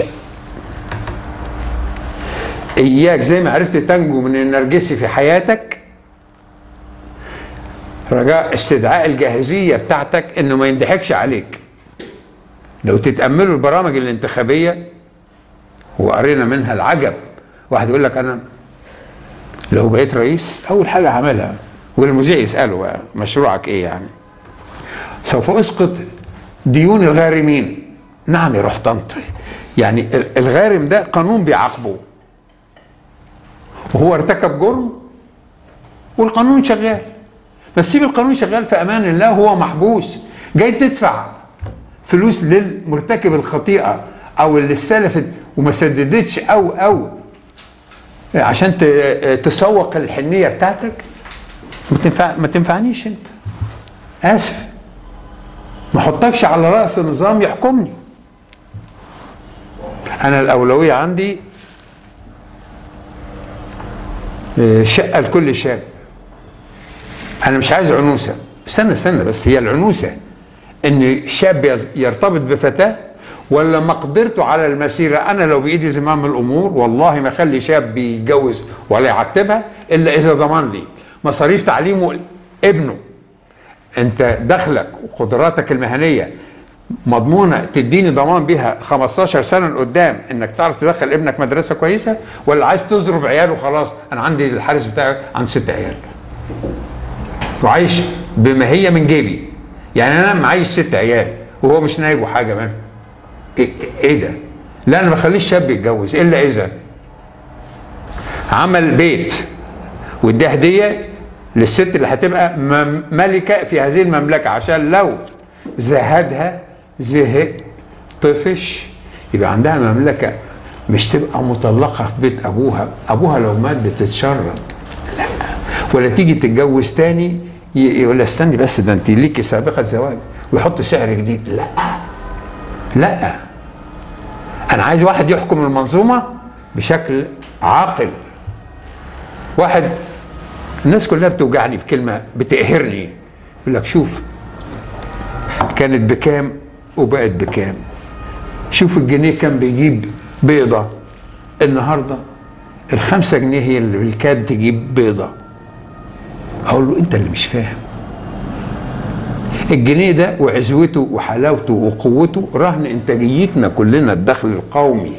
إياك زي ما عرفت تنجو من النرجسي في حياتك رجاء استدعاء الجاهزية بتاعتك إنه ما يندحكش عليك لو تتأملوا البرامج الانتخابية وقرينا منها العجب واحد يقول لك أنا لو بقيت رئيس أول حاجة هعملها والمذيع يسأله بقى مشروعك إيه يعني سوف أسقط ديون الغارمين نعم يا روح طنط يعني ال- الغارم ده قانون بيعاقبه وهو ارتكب جرم والقانون شغال بس سيب القانون شغال في امان الله وهو محبوس جاي تدفع فلوس للمرتكب الخطيئه او اللي استلفت وما سددتش او او عشان ت- تسوق الحنيه بتاعتك ما تنفع ما تنفعنيش انت اسف ما احطكش على راس النظام يحكمني انا الاولويه عندي آه، شقه لكل شاب انا مش عايز عنوسه استنى استنى بس هي العنوسه ان شاب يرتبط بفتاه ولا مقدرته على المسيره انا لو بايدي زمام الامور والله ما اخلي شاب بيتجوز ولا يعتبها الا اذا ضمان لي مصاريف تعليمه ابنه انت دخلك وقدراتك المهنيه مضمونه تديني ضمان بيها 15 سنه لقدام انك تعرف تدخل ابنك مدرسه كويسه ولا عايز تظرف عيال وخلاص انا عندي الحارس بتاعي عنده ست عيال وعايش بما هي من جيبي يعني انا معيش ست عيال وهو مش نايبه حاجه من ايه, إيه ده لا انا ما بخليش شاب يتجوز الا اذا عمل بيت واداه هديه للست اللي هتبقى مم- ملكه في هذه المملكه عشان لو زهدها زهق طفش يبقى عندها مملكه مش تبقى مطلقه في بيت ابوها ابوها لو مات بتتشرد لا ولا تيجي تتجوز تاني ي- يقول لها استني بس ده انت ليكي سابقه زواج ويحط سعر جديد لا لا انا عايز واحد يحكم المنظومه بشكل عاقل واحد الناس كلها بتوجعني بكلمه بتقهرني يقول لك شوف كانت بكام وبقت بكام شوف الجنيه كان بيجيب بيضه النهارده الخمسة جنيه هي اللي بالكاد تجيب بيضة أقول له أنت اللي مش فاهم الجنيه ده وعزوته وحلاوته وقوته رهن إنتاجيتنا كلنا الدخل القومي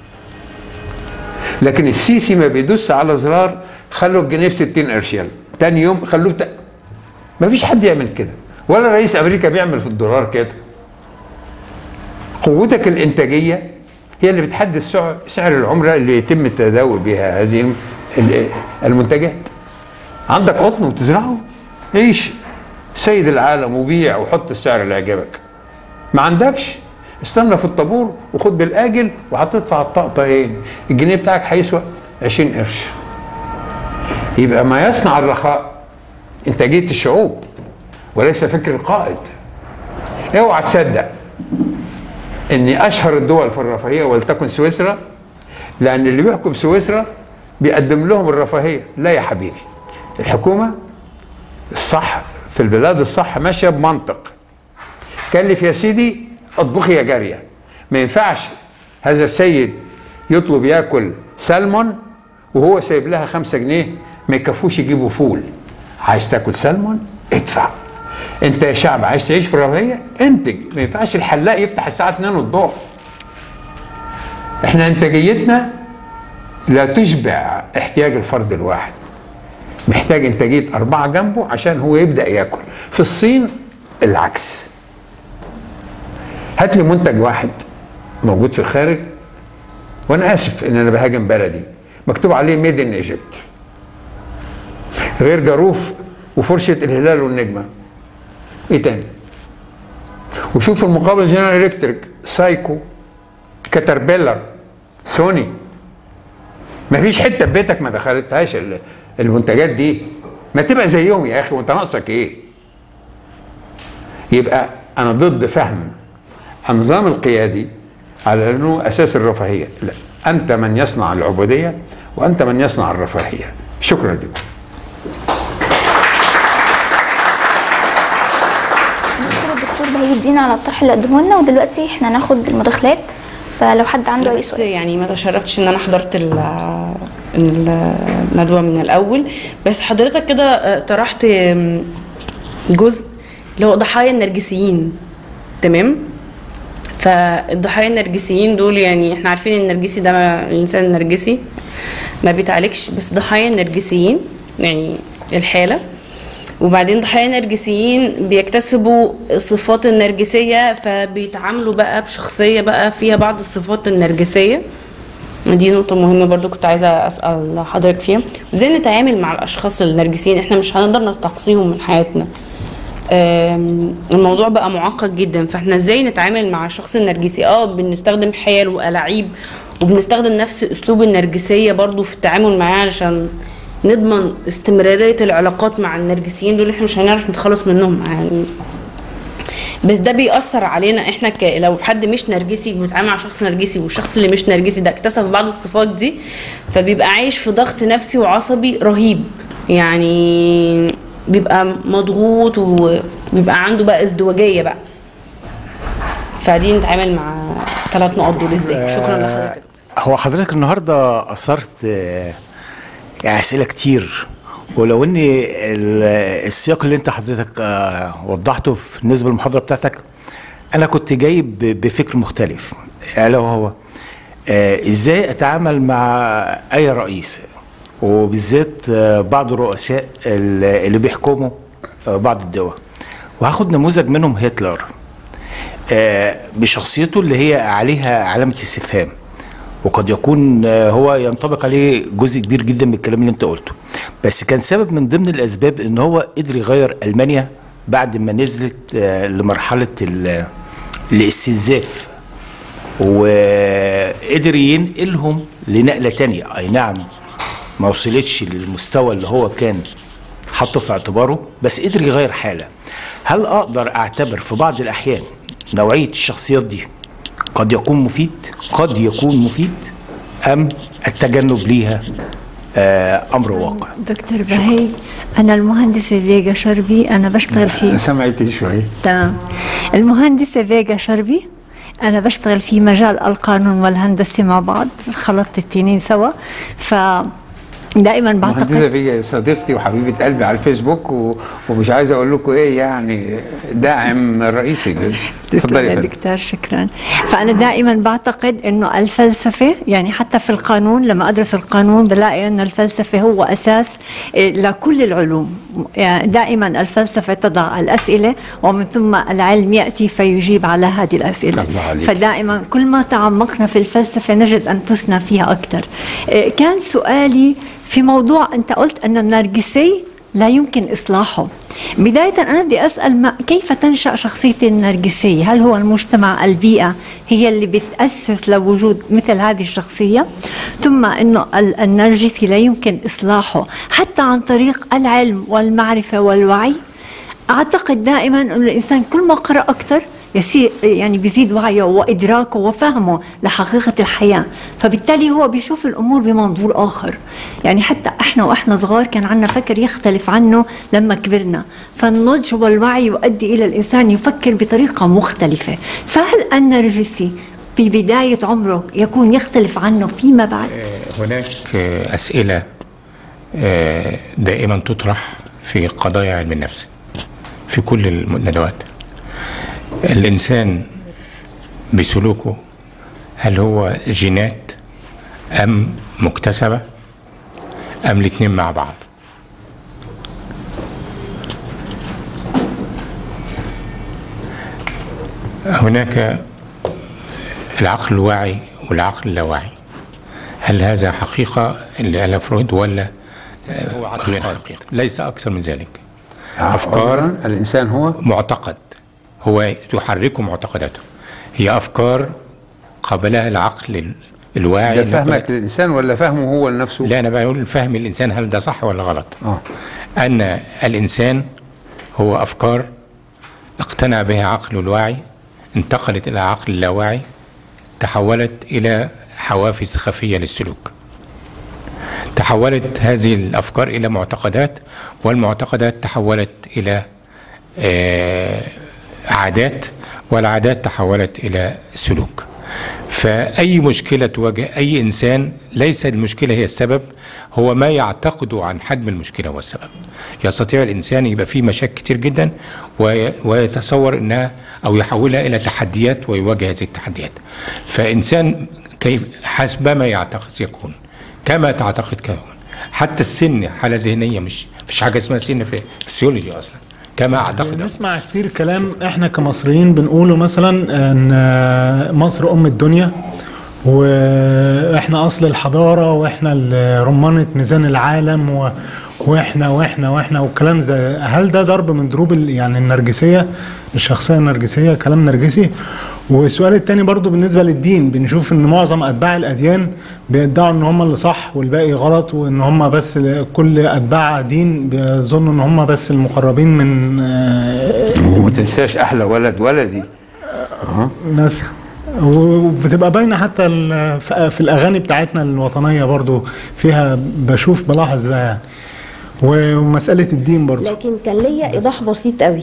لكن السيسي ما بيدوس على زرار خلوا الجنيه ب 60 قرش يلا تاني يوم خلوه ت... ما فيش حد يعمل كده ولا رئيس امريكا بيعمل في الدولار كده قوتك الانتاجيه هي اللي بتحدد سعر, سعر العمله اللي يتم التداول بها هذه الم- ال- المنتجات عندك قطن وتزرعه عيش سيد العالم وبيع وحط السعر اللي يعجبك ما عندكش استنى في الطابور وخد بالاجل وهتدفع الطقطقين الجنيه بتاعك هيسوى 20 قرش يبقى ما يصنع الرخاء انتاجيه الشعوب وليس فكر القائد اوعى تصدق ان اشهر الدول في الرفاهيه ولتكن سويسرا لان اللي بيحكم سويسرا بيقدم لهم الرفاهيه لا يا حبيبي الحكومه الصح في البلاد الصح ماشيه بمنطق كلف يا سيدي اطبخي يا جاريه ما ينفعش هذا السيد يطلب ياكل سلمون وهو سايب لها خمسة جنيه ما يكفوش يجيبوا فول عايز تاكل سلمون ادفع انت يا شعب عايز تعيش في رفاهيه انتج ما ينفعش الحلاق يفتح الساعه 2 الظهر احنا انتاجيتنا لا تشبع احتياج الفرد الواحد محتاج انتاجيه اربعه جنبه عشان هو يبدا ياكل في الصين العكس هات لي منتج واحد موجود في الخارج وانا اسف ان انا بهاجم بلدي مكتوب عليه ميد ان ايجيبت غير جاروف وفرشه الهلال والنجمه ايه تاني وشوف في المقابل جنرال الكتريك سايكو كاتربيلر سوني مفيش حته في بيتك ما دخلتهاش ال- المنتجات دي ما تبقى زيهم يا اخي وانت ناقصك ايه يبقى انا ضد فهم النظام القيادي على انه اساس الرفاهيه لا انت من يصنع العبوديه وانت من يصنع الرفاهيه شكرا لكم نشكر الدكتور بهي الدين على الطرح اللي قدمه لنا ودلوقتي احنا هناخد المداخلات فلو حد عنده اي بس سؤال يعني ما تشرفتش ان انا حضرت ال- الندوه من الاول بس حضرتك كده آه، طرحت آم، جزء اللي هو ضحايا النرجسيين تمام فالضحايا النرجسيين دول يعني احنا عارفين ان النرجسي ده ما- الانسان النرجسي ما بيتعالجش بس ضحايا النرجسيين يعني الحاله وبعدين ضحايا النرجسيين بيكتسبوا الصفات النرجسية فبيتعاملوا بقى بشخصية بقى فيها بعض الصفات النرجسية دي نقطة مهمة برضو كنت عايزة أسأل حضرتك فيها ازاي نتعامل مع الأشخاص النرجسيين احنا مش هنقدر نستقصيهم من حياتنا آم، الموضوع بقى معقد جدا فاحنا ازاي نتعامل مع الشخص النرجسي اه بنستخدم حيل وألاعيب وبنستخدم نفس اسلوب النرجسية برضو في التعامل معاه علشان نضمن استمرارية العلاقات مع النرجسيين دول احنا مش هنعرف نتخلص منهم يعني بس ده بيأثر علينا احنا ك... لو حد مش نرجسي بيتعامل مع شخص نرجسي والشخص اللي مش نرجسي ده اكتسب بعض الصفات دي فبيبقى عايش في ضغط نفسي وعصبي رهيب يعني بيبقى مضغوط وبيبقى عنده بقى ازدواجية بقى فدي نتعامل مع ثلاث نقط دول ازاي شكرا لحضرتك هو حضرتك النهارده اثرت آه، يعني اسئله كتير ولو ان ال- السياق اللي انت حضرتك آه، وضحته في بالنسبه للمحاضره بتاعتك انا كنت جاي ب- بفكر مختلف الا وهو آه، ازاي اتعامل مع اي رئيس وبالذات آه، بعض الرؤساء ال- اللي بيحكموا آه، بعض الدول وهاخد نموذج منهم هتلر آه، بشخصيته اللي هي عليها علامة استفهام وقد يكون آه، هو ينطبق عليه جزء كبير جدا من الكلام اللي انت قلته بس كان سبب من ضمن الاسباب ان هو قدر يغير المانيا بعد ما نزلت آه، لمرحله ال- الاستنزاف وقدر ينقلهم لنقله تانية اي نعم ما وصلتش للمستوى اللي هو كان حطه في اعتباره بس قدر يغير حاله هل اقدر اعتبر في بعض الاحيان نوعيه الشخصيات دي قد يكون مفيد قد يكون مفيد ام التجنب ليها آه امر واقع دكتور بهي أنا المهندسة فيجا شربي أنا بشتغل في سمعتي شويه تمام المهندسة فيجا شربي أنا بشتغل في مجال القانون والهندسة مع بعض خلطت التنين سوا ف دائما مهندسه بعتقد في صديقتي وحبيبه قلبي على الفيسبوك و... ومش عايز اقول لكم ايه يعني داعم رئيسي تسلم اتفضلي يا يا فندم. دكتور شكرا فأنا دائما بعتقد أنه الفلسفة يعني حتى في القانون لما أدرس القانون بلاقي أنه الفلسفة هو أساس إيه، لكل العلوم يعني دائما الفلسفة تضع الأسئلة ومن ثم العلم يأتي فيجيب على هذه الأسئلة الله عليك. فدائما كل ما تعمقنا في الفلسفة نجد أنفسنا فيها أكثر إيه، كان سؤالي في موضوع أنت قلت أن النرجسي لا يمكن إصلاحه بداية أنا بدي أسأل ما كيف تنشأ شخصية النرجسي هل هو المجتمع البيئة هي اللي بتأسس لوجود مثل هذه الشخصية ثم أنه ال- النرجسي لا يمكن إصلاحه حتى عن طريق العلم والمعرفة والوعي أعتقد دائما أن الإنسان كل ما قرأ أكثر يصير يعني بيزيد وعيه وإدراكه وفهمه لحقيقة الحياة فبالتالي هو بيشوف الأمور بمنظور آخر يعني حتى إحنا وإحنا صغار كان عندنا فكر يختلف عنه لما كبرنا فالنضج والوعي يؤدي إلى الإنسان يفكر بطريقة مختلفة فهل النرجسي في بداية عمره يكون يختلف عنه فيما بعد؟ هناك أسئلة آه، دائما تطرح في قضايا علم النفس في كل الندوات الإنسان بسلوكه هل هو جينات أم مكتسبة أم الاتنين مع بعض هناك العقل الواعي والعقل اللاواعي هل هذا حقيقة اللي قالها فرويد ولا آه، غير حقيقة ليس أكثر من ذلك أفكار عذراً، الانسان هو معتقد هو تحركه معتقداته هي أفكار قبلها العقل ال- الواعي ده اللي فهمك قبل- للانسان ولا فهمه هو لنفسه؟ لا أنا بقول فهم الإنسان هل ده صح ولا غلط اه أن الإنسان هو أفكار اقتنع بها عقله الواعي انتقلت إلى عقل اللاواعي تحولت إلى حوافز خفية للسلوك تحولت هذه الأفكار إلى معتقدات والمعتقدات تحولت إلى آه، عادات والعادات تحولت إلى سلوك فأي مشكلة تواجه أي إنسان ليس المشكلة هي السبب هو ما يعتقده عن حجم المشكلة هو السبب يستطيع الإنسان يبقى فيه مشاكل كتير جدا وي- ويتصور أنها أو يحولها إلى تحديات ويواجه هذه التحديات فإنسان كيف حسب ما يعتقد يكون كما تعتقد كون حتى السن حالة ذهنية مش مش حاجة اسمها سن في فسيولوجي أصلا كما أعتقد نسمع كتير كلام احنا كمصريين بنقوله مثلا ان مصر ام الدنيا واحنا اصل الحضاره واحنا ال- رمانه ميزان العالم و واحنا واحنا واحنا والكلام ده هل ده ضرب من ضروب ال- يعني النرجسيه الشخصيه النرجسيه كلام نرجسي والسؤال التاني برضو بالنسبه للدين بنشوف ان معظم اتباع الاديان بيدعوا ان هم اللي صح والباقي غلط وان هم بس ل- كل اتباع دين بيظنوا ان هم بس المقربين من آه، وما تنساش احلى ولد ولدي ناس وبتبقى باينه حتى ال- في في الاغاني بتاعتنا الوطنيه برضو فيها بشوف بلاحظ ده يعني ومساله الدين برضو لكن كان ليا ايضاح بسيط قوي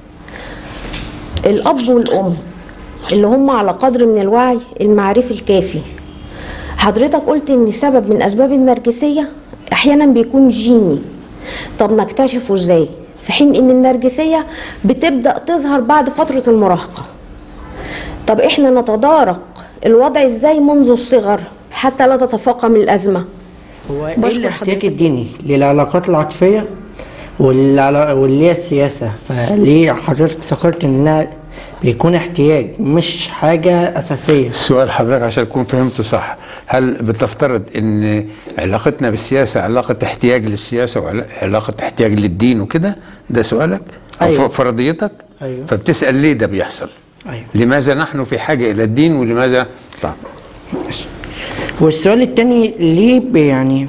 الاب والام اللي هم على قدر من الوعي المعرفي الكافي حضرتك قلت ان سبب من اسباب النرجسيه احيانا بيكون جيني طب نكتشفه ازاي في حين ان النرجسيه بتبدا تظهر بعد فتره المراهقه طب احنا نتدارك الوضع ازاي منذ الصغر حتى لا تتفاقم الازمه هو ايه بشكر الاحتياج حضرتك. الديني للعلاقات العاطفيه والعلا- واللي هي السياسه فليه حضرتك ذكرت انها بيكون احتياج مش حاجه اساسيه السؤال حضرتك عشان اكون فهمته صح هل بتفترض ان علاقتنا بالسياسه علاقه احتياج للسياسه وعلاقه احتياج للدين وكده ده سؤالك أو أيوة. ف- فرضيتك أيوة. فبتسال ليه ده بيحصل ايوه لماذا نحن في حاجه الى الدين ولماذا طب والسؤال التاني ليه ب- يعني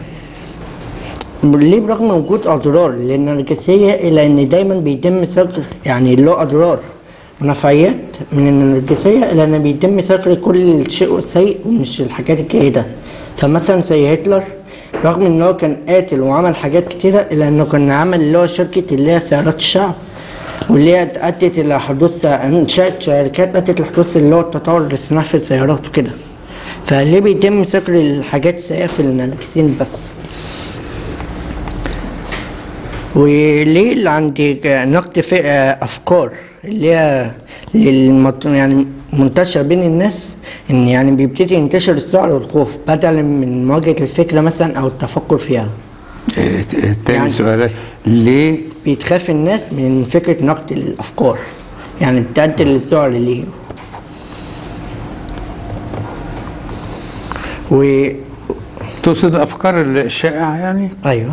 ليه برغم وجود اضرار للنرجسيه الا ان دايما بيتم صقر يعني له اضرار ونفعيات من النرجسيه الا ان بيتم صقر كل الشيء السيء ومش الحاجات الجيده فمثلا زي هتلر رغم ان هو كان قاتل وعمل حاجات كتيره الا انه كان عمل اللي هو شركه اللي هي سيارات الشعب واللي هي ادت الى حدوث انشات شركات ادت لحدوث اللي هو التطور الصناعي في السيارات وكده فليه بيتم ذكر الحاجات السيئة في النرجسين بس وليه اللي عندي نقد في أفكار اللي هي للمط... يعني منتشرة بين الناس إن يعني بيبتدي ينتشر السعر والخوف بدلا من مواجهة الفكرة مثلا أو التفكر فيها إيه، تاني يعني- سؤال ليه بيتخاف الناس من فكرة نقد الأفكار يعني بتأدي للسعر ليه و تقصد افكار الشائعه يعني ايوه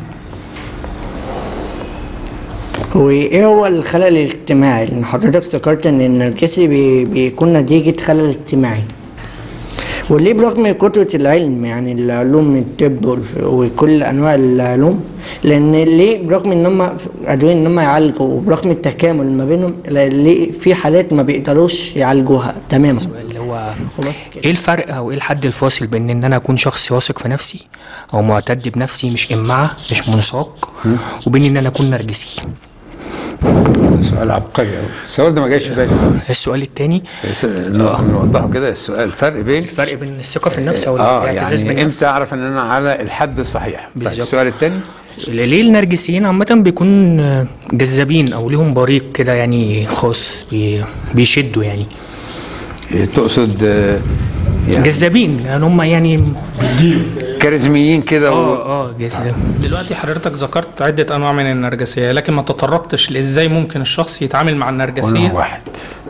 وايه هو الخلل الاجتماعي لان حضرتك ذكرت ان النرجسي بي بيكون نتيجه خلل اجتماعي وليه برغم كترة العلم يعني العلوم الطب والف- وكل انواع العلوم لان ليه برغم ان هم قادرين ان هم يعالجوا وبرغم التكامل ما بينهم ليه في حالات ما بيقدروش يعالجوها تماما اللي هو خلاص كده ايه الفرق او ايه الحد الفاصل بين ان انا اكون شخص واثق في نفسي او معتد بنفسي مش امعه مش منساق وبين ان انا اكون نرجسي سؤال عبقري قوي السؤال ده ما جاش في بالي السؤال التاني بس نو- نوضحه كده السؤال فرق بين الفرق بين الثقه في النفس او اه الاعتزاز يعني بالنفس امتى اعرف ان انا على الحد الصحيح طيب بالظبط. السؤال الثاني ليه النرجسيين عامة بيكون آه، جذابين أو ليهم بريق كده يعني خاص بي- بيشدوا يعني تقصد آه، يعني جذابين يعني هم يعني كاريزميين كده و... اه اه جذاب دلوقتي حضرتك ذكرت عدة أنواع من النرجسية لكن ما تطرقتش لإزاي ممكن الشخص يتعامل مع ونوع النرجسية واحد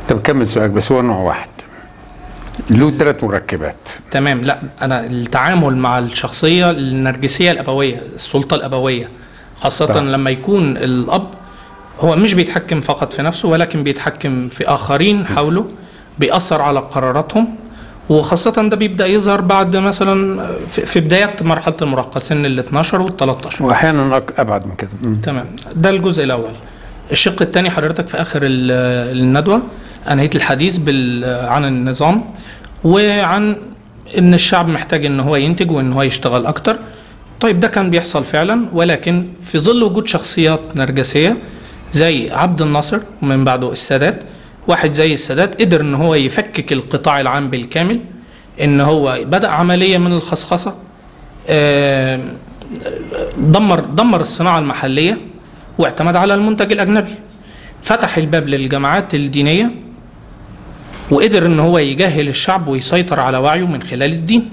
طب كمل سؤالك بس هو نوع واحد له ثلاث مركبات تمام لا انا التعامل مع الشخصيه النرجسيه الابويه السلطه الابويه خاصه طبعا. لما يكون الاب هو مش بيتحكم فقط في نفسه ولكن بيتحكم في اخرين حوله بيأثر على قراراتهم وخاصة ده بيبدأ يظهر بعد مثلا في في بداية مرحلة المراهقة سن ال 12 وال 13 واحيانا أك- ابعد من كده مم. تمام ده الجزء الاول الشق الثاني حضرتك في اخر ال- الندوه انهيت الحديث بال عن النظام وعن ان الشعب محتاج ان هو ينتج وان هو يشتغل اكتر طيب ده كان بيحصل فعلا ولكن في ظل وجود شخصيات نرجسيه زي عبد الناصر ومن بعده السادات واحد زي السادات قدر ان هو يفكك القطاع العام بالكامل ان هو بدا عمليه من الخصخصه آه، دمر دمر الصناعه المحليه واعتمد على المنتج الاجنبي فتح الباب للجماعات الدينيه وقدر ان هو يجهل الشعب ويسيطر على وعيه من خلال الدين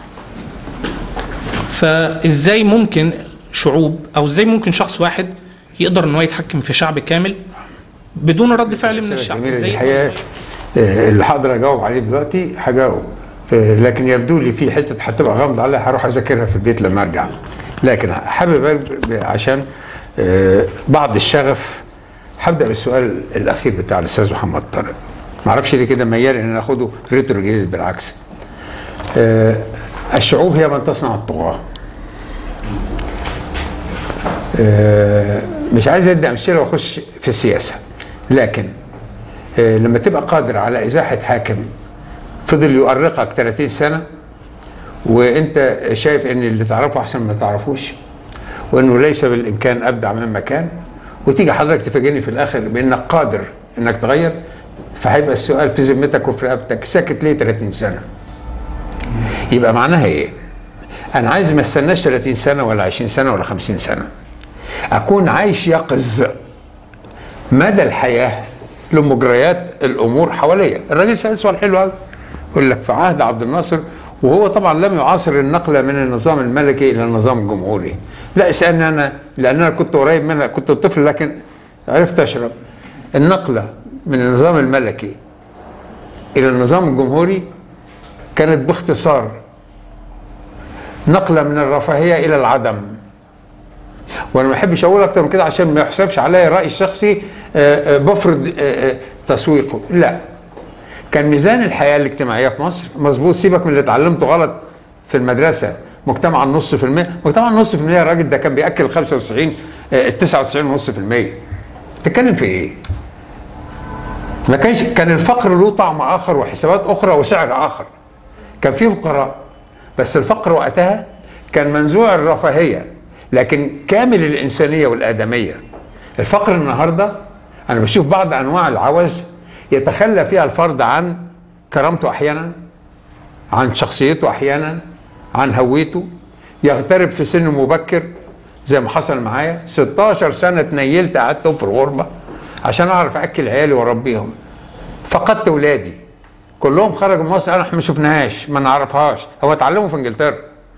فازاي ممكن شعوب او ازاي ممكن شخص واحد يقدر ان هو يتحكم في شعب كامل بدون رد فعل من الشعب جميل ازاي الحقيقه آه، اللي هقدر اجاوب عليه دلوقتي هجاوب آه، لكن يبدو لي في حته هتبقى غامضه عليها هروح اذاكرها في البيت لما ارجع لكن حابب أرج- عشان آه، بعض الشغف هبدا بالسؤال الاخير بتاع الاستاذ محمد طارق ما اعرفش ليه كده ميال ان ناخده ريتروجريد بالعكس آه، الشعوب هي من تصنع الطغاه آه، مش عايز ادي امثله واخش في السياسه لكن آه، لما تبقى قادر على ازاحه حاكم فضل يؤرقك 30 سنه وانت شايف ان اللي تعرفه احسن من ما تعرفوش وانه ليس بالامكان ابدع مما كان وتيجي حضرتك تفاجئني في الاخر بانك قادر انك تغير فهيبقى السؤال في ذمتك وفي رقبتك ساكت ليه 30 سنه؟ يبقى معناها ايه؟ انا عايز ما استناش 30 سنه ولا 20 سنه ولا 50 سنه اكون عايش يقظ مدى الحياه لمجريات الامور حواليا الراجل سال سؤال حلو قوي يقول لك في عهد عبد الناصر وهو طبعا لم يعاصر النقله من النظام الملكي الى النظام الجمهوري لا اسالني انا لان انا كنت قريب منها كنت طفل لكن عرفت اشرب النقله من النظام الملكي الى النظام الجمهوري كانت باختصار نقله من الرفاهيه الى العدم وانا ما بحبش اقول اكتر من كده عشان ما يحسبش عليا رايي الشخصي آه، آه، بفرض آه، آه، تسويقه لا كان ميزان الحياه الاجتماعيه في مصر مظبوط سيبك من اللي اتعلمته غلط في المدرسه مجتمع النص في المية مجتمع النص في المية الراجل ده كان بياكل 95 آه، 99 ونص في المية تتكلم في ايه ما كانش كان الفقر له طعم اخر وحسابات اخرى وسعر اخر كان في فقراء بس الفقر وقتها كان منزوع الرفاهيه لكن كامل الانسانيه والادميه الفقر النهارده انا بشوف بعض انواع العوز يتخلى فيها الفرد عن كرامته احيانا عن شخصيته احيانا عن هويته يغترب في سن مبكر زي ما حصل معايا 16 سنه اتنيلت قعدت في الغربه عشان اعرف اكل عيالي واربيهم فقدت ولادي كلهم خرجوا من مصر انا ما شفناهاش ما نعرفهاش هو اتعلموا في انجلترا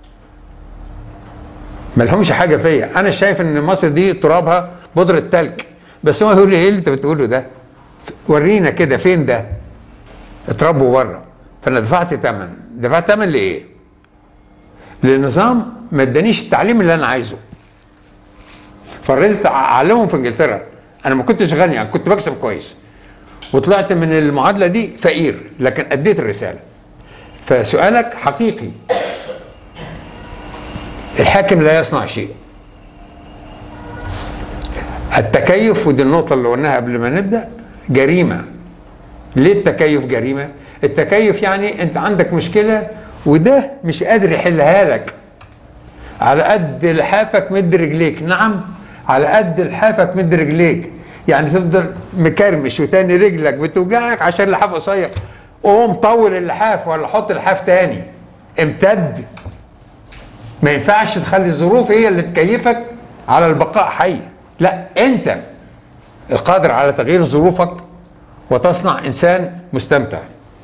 ما لهمش حاجه فيا انا شايف ان مصر دي ترابها بودره تلج بس هو يقول لي ايه اللي انت بتقوله ده ورينا كده فين ده اتربوا بره فانا دفعت ثمن دفعت ثمن لايه للنظام ما ادانيش التعليم اللي انا عايزه فاضطريت اعلمهم في انجلترا انا ما كنتش غني يعني كنت بكسب كويس وطلعت من المعادله دي فقير لكن اديت الرساله فسؤالك حقيقي الحاكم لا يصنع شيء التكيف ودي النقطة اللي قلناها قبل ما نبدأ جريمة ليه التكيف جريمة؟ التكيف يعني انت عندك مشكلة وده مش قادر يحلها لك على قد لحافك مد رجليك نعم على قد لحافك مد رجليك يعني تفضل مكرمش وتاني رجلك بتوجعك عشان اللحاف قصير قوم طول اللحاف ولا حط اللحاف تاني امتد ما ينفعش تخلي الظروف هي اللي تكيفك على البقاء حي لا انت القادر على تغيير ظروفك وتصنع انسان مستمتع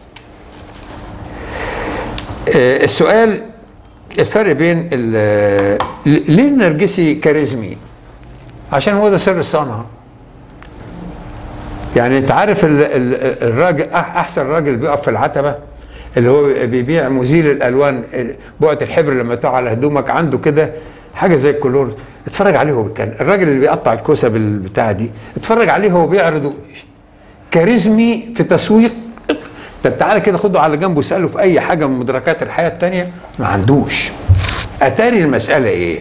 آه، السؤال الفرق بين ال- ليه النرجسي كاريزمي عشان هو ده سر الصنعه يعني انت عارف ال- ال- الراجل أح- احسن راجل بيقف في العتبه اللي هو بيبيع مزيل الالوان بقعه الحبر لما تقع على هدومك عنده كده حاجه زي الكلور اتفرج عليه هو كان الراجل اللي بيقطع الكوسه بالبتاعه دي اتفرج عليه هو بيعرض كاريزمي في تسويق طب تعالى كده خده على جنب واساله في اي حاجه من مدركات الحياه التانيه ما عندوش اتاري المساله ايه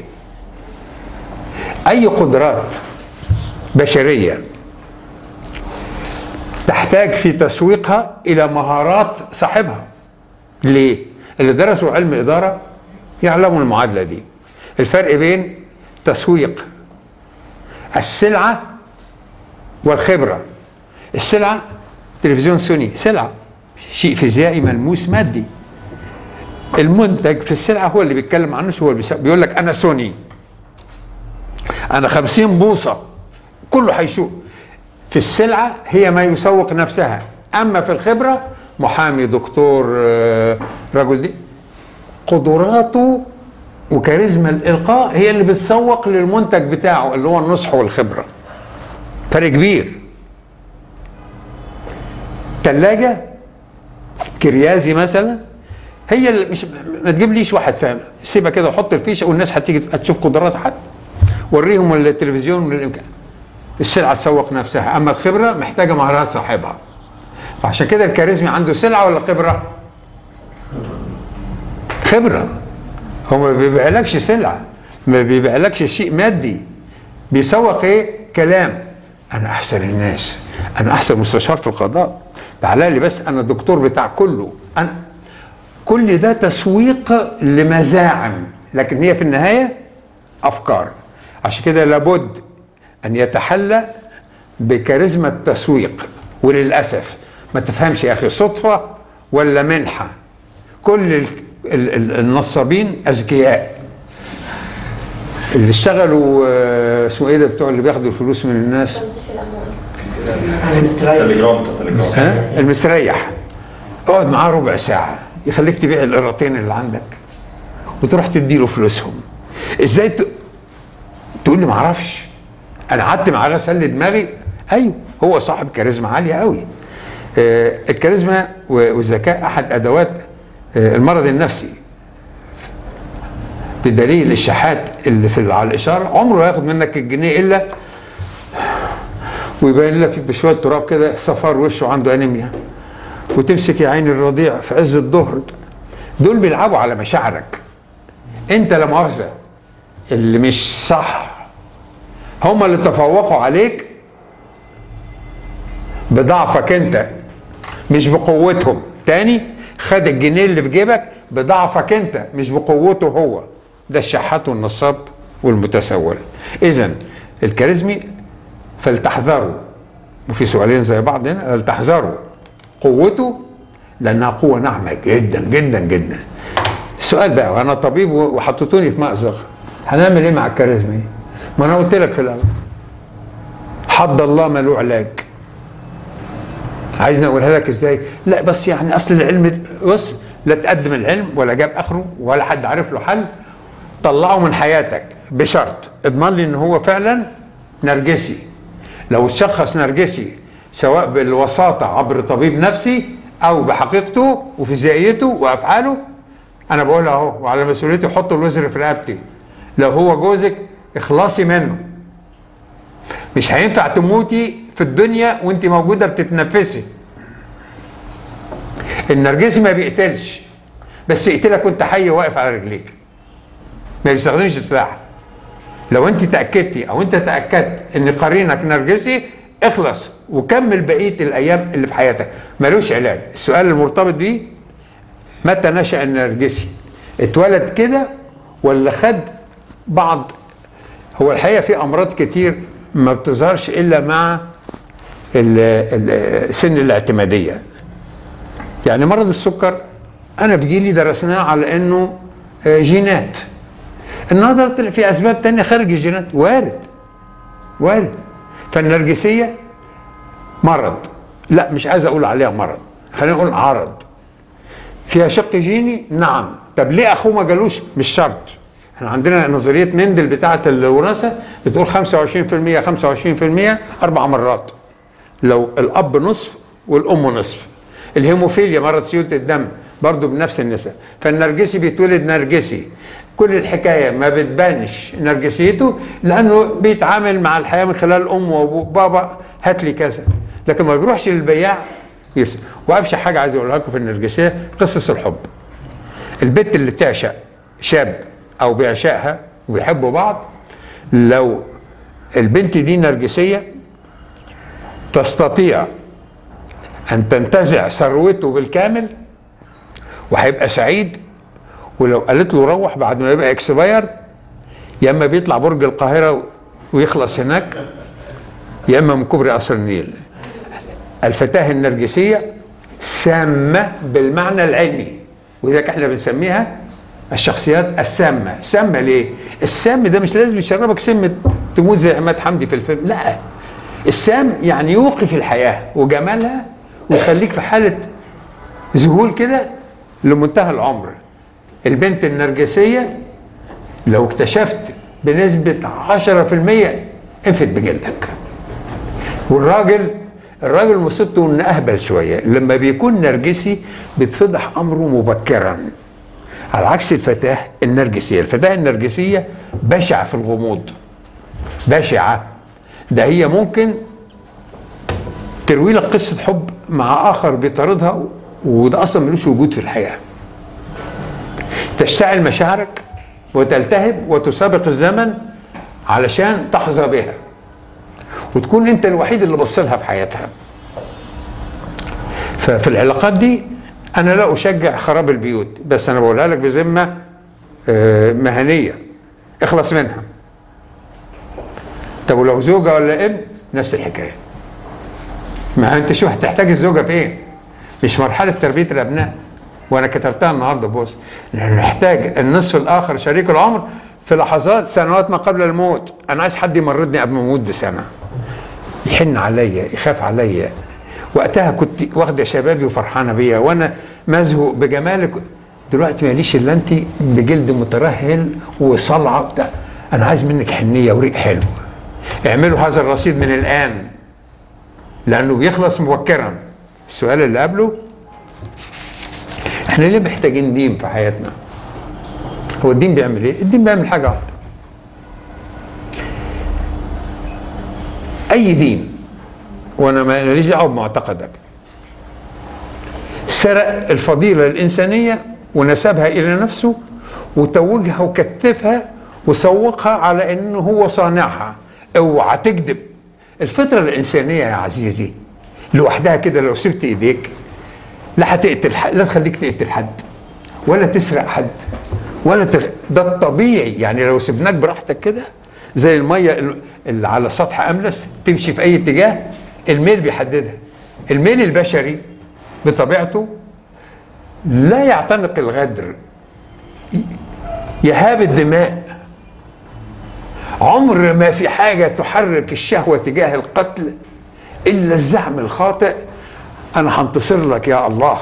اي قدرات بشريه تحتاج في تسويقها الى مهارات صاحبها ليه اللي درسوا علم اداره يعلموا المعادله دي الفرق بين تسويق السلعه والخبره السلعه تلفزيون سوني سلعه شيء فيزيائي ملموس مادي المنتج في السلعه هو اللي بيتكلم عنه هو اللي بيس- بيقول لك انا سوني انا خمسين بوصه كله هيشوف في السلعه هي ما يسوق نفسها اما في الخبره محامي دكتور آه، رجل دي قدراته وكاريزما الالقاء هي اللي بتسوق للمنتج بتاعه اللي هو النصح والخبره فرق كبير ثلاجه كريازي مثلا هي اللي مش ما تجيبليش واحد فاهم سيبها كده وحط الفيشه والناس هتيجي هتشوف قدرات حد وريهم التلفزيون والامكان السلعه تسوق نفسها اما الخبره محتاجه مهارات صاحبها فعشان كده الكاريزمي عنده سلعه ولا خبره خبره هو ما بيبيعلكش سلعه ما بيبيعلكش شيء مادي بيسوق ايه كلام انا احسن الناس انا احسن مستشار في القضاء تعالى لي بس انا الدكتور بتاع كله انا كل ده تسويق لمزاعم لكن هي في النهايه افكار عشان كده لابد ان يتحلى بكاريزما التسويق وللاسف ما تفهمش يا اخي صدفه ولا منحه كل ال- ال- ال- النصابين اذكياء اللي اشتغلوا آه، اسمه ايه ده بتوع اللي بياخدوا الفلوس من الناس تليجرام تليجرام ها المستريح اقعد معاه ربع ساعه يخليك تبيع القراطين اللي عندك وتروح تديله فلوسهم ازاي ت... تقول لي ما اعرفش انا قعدت معاه غسل لي دماغي ايوه هو صاحب كاريزما عاليه قوي آه الكاريزما و- والذكاء احد ادوات آه المرض النفسي بدليل الشحات اللي في على الاشاره عمره ياخد منك الجنيه الا ويبين لك بشويه تراب كده صفار وشه عنده انيميا وتمسك يا عيني الرضيع في عز الظهر دول بيلعبوا على مشاعرك انت لا مؤاخذه اللي مش صح هم اللي تفوقوا عليك بضعفك انت مش بقوتهم تاني خد الجنيه اللي في جيبك بضعفك انت مش بقوته هو ده الشحات والنصاب والمتسول اذا الكاريزمي فلتحذروا وفي سؤالين زي بعض هنا فلتحذروا قوته لانها قوه ناعمه جدا جدا جدا السؤال بقى وانا طبيب وحطيتوني في مأزق هنعمل ايه مع الكاريزما ما انا قلت لك في الاول حد الله ما له علاج عايزني اقولها لك ازاي لا بس يعني اصل العلم بص لا تقدم العلم ولا جاب اخره ولا حد عارف له حل طلعه من حياتك بشرط اضمن لي ان هو فعلا نرجسي لو اتشخص نرجسي سواء بالوساطه عبر طبيب نفسي او بحقيقته وفيزيائيته وافعاله انا بقول اهو وعلى مسؤوليتي حط الوزر في رقبتي لو هو جوزك اخلصي منه مش هينفع تموتي في الدنيا وانت موجوده بتتنفسي النرجسي ما بيقتلش بس يقتلك وانت حي واقف على رجليك ما بيستخدمش سلاح لو انت تاكدتي او انت تاكدت ان قرينك نرجسي اخلص وكمل بقيه الايام اللي في حياتك ملوش علاج السؤال المرتبط بيه متى نشا النرجسي اتولد كده ولا خد بعض هو الحقيقه في امراض كتير ما بتظهرش الا مع ال- ال- سن الاعتماديه يعني مرض السكر انا في جيلي درسناه على انه آه، جينات النهارده طلع في اسباب تانية خارج الجينات وارد وارد فالنرجسيه مرض لا مش عايز اقول عليها مرض خلينا نقول عرض فيها شق جيني نعم طب ليه اخوه ما جالوش مش شرط احنا عندنا نظريه مندل بتاعه الوراثه بتقول 25% 25% اربع مرات لو الاب نصف والام نصف الهيموفيليا مرض سيوله الدم برضه بنفس النسب فالنرجسي بيتولد نرجسي كل الحكايه ما بتبانش نرجسيته لانه بيتعامل مع الحياه من خلال امه وابوه بابا هات لي كذا لكن ما بيروحش للبياع يرسل وابشع حاجه عايز اقولها لكم في النرجسيه قصص الحب البنت اللي بتعشق شاب او بيعشقها وبيحبوا بعض لو البنت دي نرجسيه تستطيع ان تنتزع ثروته بالكامل وهيبقى سعيد ولو قالت له روح بعد ما يبقى اكسبايرد يا اما بيطلع برج القاهره ويخلص هناك يا اما من كوبري قصر النيل الفتاه النرجسيه سامه بالمعنى العلمي وذلك احنا بنسميها الشخصيات السامه سامه ليه السام ده مش لازم يشربك سم تموت زي عماد حمدي في الفيلم لا السام يعني يوقف الحياه وجمالها ويخليك في حاله ذهول كده لمنتهى العمر البنت النرجسيه لو اكتشفت بنسبه 10% انفت بجلدك والراجل الراجل مصيبته انه اهبل شويه لما بيكون نرجسي بيتفضح امره مبكرا على عكس الفتاه النرجسيه الفتاه النرجسيه بشعه في الغموض بشعه ده هي ممكن تروي لك قصه حب مع اخر بيطاردها وده اصلا ملوش وجود في الحياه تشتعل مشاعرك وتلتهب وتسابق الزمن علشان تحظى بها وتكون انت الوحيد اللي بص لها في حياتها ففي العلاقات دي انا لا اشجع خراب البيوت بس انا بقولها لك بذمه آه، مهنيه اخلص منها طب ولو زوجه ولا ابن نفس الحكايه ما انت شو هتحتاج الزوجه في ايه مش مرحله تربيه الابناء وانا كتبتها النهارده بص نحتاج النصف الاخر شريك العمر في لحظات سنوات ما قبل الموت انا عايز حد يمرضني قبل ما اموت بسنه يحن عليا يخاف عليا وقتها كنت واخده شبابي وفرحانه بيا وانا مزهوق بجمالك دلوقتي ماليش الا انت بجلد مترهل وصلعه وبتاع انا عايز منك حنيه وريق حلو اعملوا هذا الرصيد من الان لانه بيخلص مبكرا السؤال اللي قبله احنا ليه محتاجين دين في حياتنا هو الدين بيعمل ايه الدين بيعمل حاجه واحده اي دين وانا ماليش دعوه بمعتقدك سرق الفضيله الانسانيه ونسبها الى نفسه وتوجها وكتفها وسوقها على انه هو صانعها اوعى تكذب الفطره الانسانيه يا عزيزي لوحدها كده لو سبت ايديك لا هتقتل حد لا تخليك تقتل حد ولا تسرق حد ولا تغ... ده الطبيعي يعني لو سبناك براحتك كده زي الميه اللي على سطح املس تمشي في اي اتجاه الميل بيحددها الميل البشري بطبيعته لا يعتنق الغدر يهاب الدماء عمر ما في حاجه تحرك الشهوه تجاه القتل الا الزعم الخاطئ انا هنتصر لك يا الله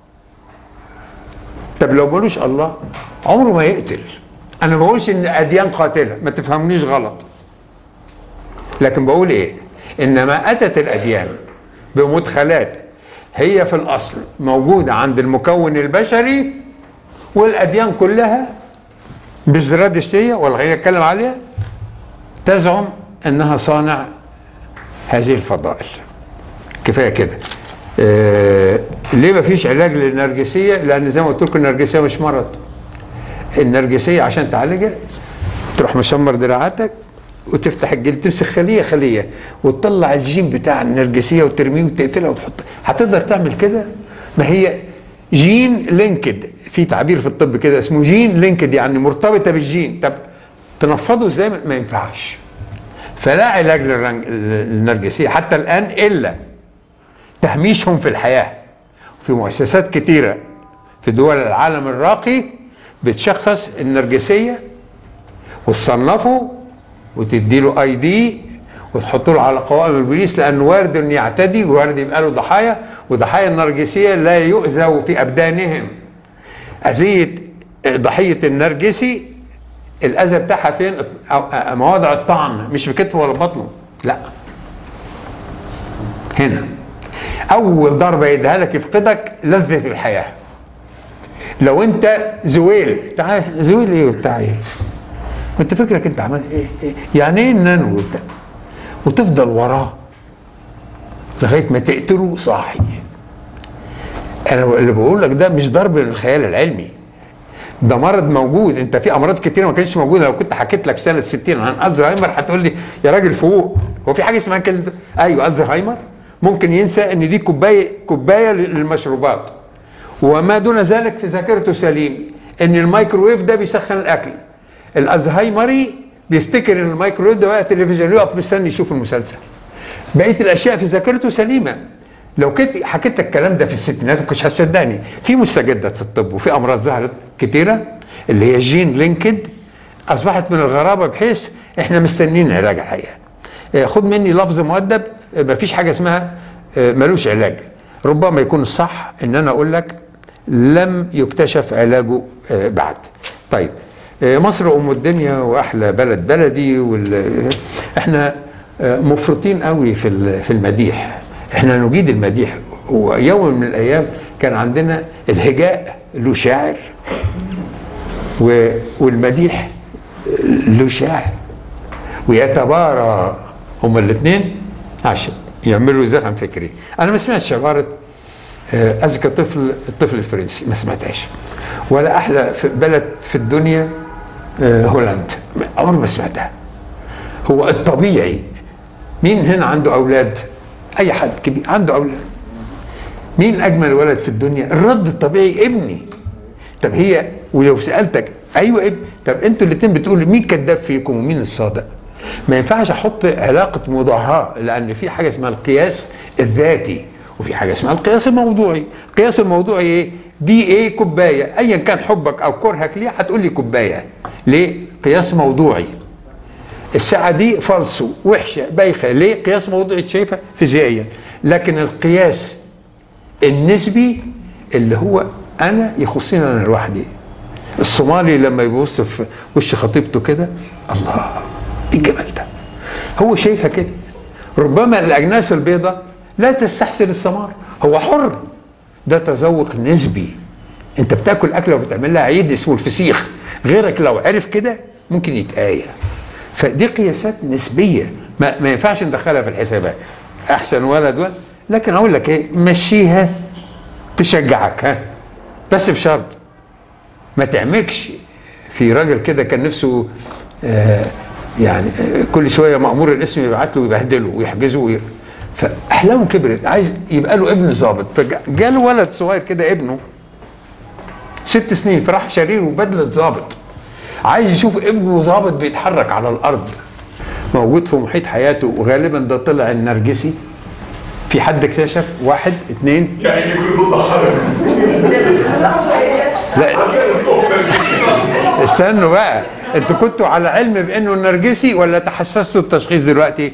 طب لو ملوش الله عمره ما يقتل انا ما بقولش ان اديان قاتله ما تفهمنيش غلط لكن بقول ايه انما اتت الاديان بمدخلات هي في الاصل موجوده عند المكون البشري والاديان كلها بالزرادشتيه ولا خلينا نتكلم عليها تزعم انها صانع هذه الفضائل كفايه كده آه ليه ما فيش علاج للنرجسيه لان زي ما قلت لكم النرجسيه مش مرض النرجسيه عشان تعالجها تروح مشمر دراعاتك وتفتح الجلد تمسك خليه خليه وتطلع الجين بتاع النرجسيه وترميه وتقفلها وتحط هتقدر تعمل كده ما هي جين لينكد في تعبير في الطب كده اسمه جين لينكد يعني مرتبطه بالجين طب تنفضه ازاي ما ينفعش فلا علاج للنرجسيه حتى الان الا تهميشهم في الحياه في مؤسسات كتيره في دول العالم الراقي بتشخص النرجسيه وتصنفه وتدي له اي دي وتحط له على قوائم البوليس لانه وارد انه يعتدي وارد يبقى له ضحايا وضحايا النرجسيه لا يؤذوا في ابدانهم اذيه ضحيه النرجسي الاذى بتاعها فين؟ مواضع الطعن مش في كتفه ولا بطنه لا هنا اول ضربه يديها لك يفقدك لذه الحياه لو انت زويل تعال زويل ايه وبتاع ايه انت فكرك انت عملت ايه, إيه؟ يعني ايه النانو وبتاع وتفضل وراه لغايه ما تقتله صاحي انا اللي بقول لك ده مش ضرب للخيال العلمي ده مرض موجود انت في امراض كتيره ما كانتش موجوده لو كنت حكيت لك سنه 60 عن الزهايمر هتقول لي يا راجل فوق هو في حاجه اسمها كده ايوه الزهايمر ممكن ينسى ان دي كوبايه كوبايه للمشروبات وما دون ذلك في ذاكرته سليم ان الميكروويف ده بيسخن الاكل الالزهايمري بيفتكر ان الميكروويف ده بقى تلفزيون يقف مستني يشوف المسلسل بقيه الاشياء في ذاكرته سليمه لو كنت حكيت لك الكلام ده في الستينات ما كنتش هتصدقني في مستجدات في الطب وفي امراض ظهرت كتيره اللي هي جين لينكد اصبحت من الغرابه بحيث احنا مستنيين علاج الحقيقه آه، خد مني لفظ مؤدب آه، مفيش حاجه اسمها آه، ملوش علاج ربما يكون الصح ان انا اقول لك لم يكتشف علاجه آه، بعد طيب آه، مصر ام الدنيا واحلى بلد بلدي وال... احنا آه، مفرطين قوي في ال- في المديح احنا نجيد المديح ويوم من الايام كان عندنا الهجاء له شاعر و- والمديح له شاعر ويتبارى هما الاثنين عشان يعملوا زخم فكري انا ما سمعتش عباره آه، اذكى طفل الطفل الفرنسي ما سمعتهاش ولا احلى في بلد في الدنيا آه، هولندا عمري ما سمعتها هو الطبيعي مين هنا عنده اولاد اي حد كبير عنده اولاد مين اجمل ولد في الدنيا الرد الطبيعي ابني طب هي ولو سالتك ايوه ابني طب انتوا الاثنين بتقولوا مين كذاب فيكم ومين الصادق ما ينفعش احط علاقه مضاهاه لان في حاجه اسمها القياس الذاتي وفي حاجه اسمها القياس الموضوعي القياس الموضوعي ايه دي ايه كوبايه ايا كان حبك او كرهك ليه هتقول لي كوبايه ليه قياس موضوعي الساعة دي فالصو وحشة بايخة ليه؟ قياس موضوعي شايفها فيزيائيا لكن القياس النسبي اللي هو أنا يخصني أنا لوحدي الصومالي لما يبص في وش خطيبته كده الله ايه الجمال ده هو شايفها كده ربما الأجناس البيضاء لا تستحسن الثمار هو حر ده تذوق نسبي انت بتاكل اكله وبتعمل لها عيد اسمه الفسيخ غيرك لو عرف كده ممكن يتآية فدي قياسات نسبيه ما, ما ينفعش ندخلها في الحسابات احسن ولد ولد لكن اقول لك ايه مشيها تشجعك ها بس بشرط ما تعمكش في راجل كده كان نفسه آه يعني آه كل شويه مامور الاسم يبعت له ويبهدله ويحجزه وي... فاحلامه كبرت عايز يبقى له ابن ظابط فجاله ولد صغير كده ابنه ست سنين فراح شرير وبدله ظابط عايز يشوف ابنه ظابط بيتحرك على الارض موجود في محيط حياته وغالبا ده طلع النرجسي في حد اكتشف واحد اثنين يعني كل ضحايا لا استنوا بقى انتوا كنتوا على علم بانه النرجسي ولا تحسستوا التشخيص دلوقتي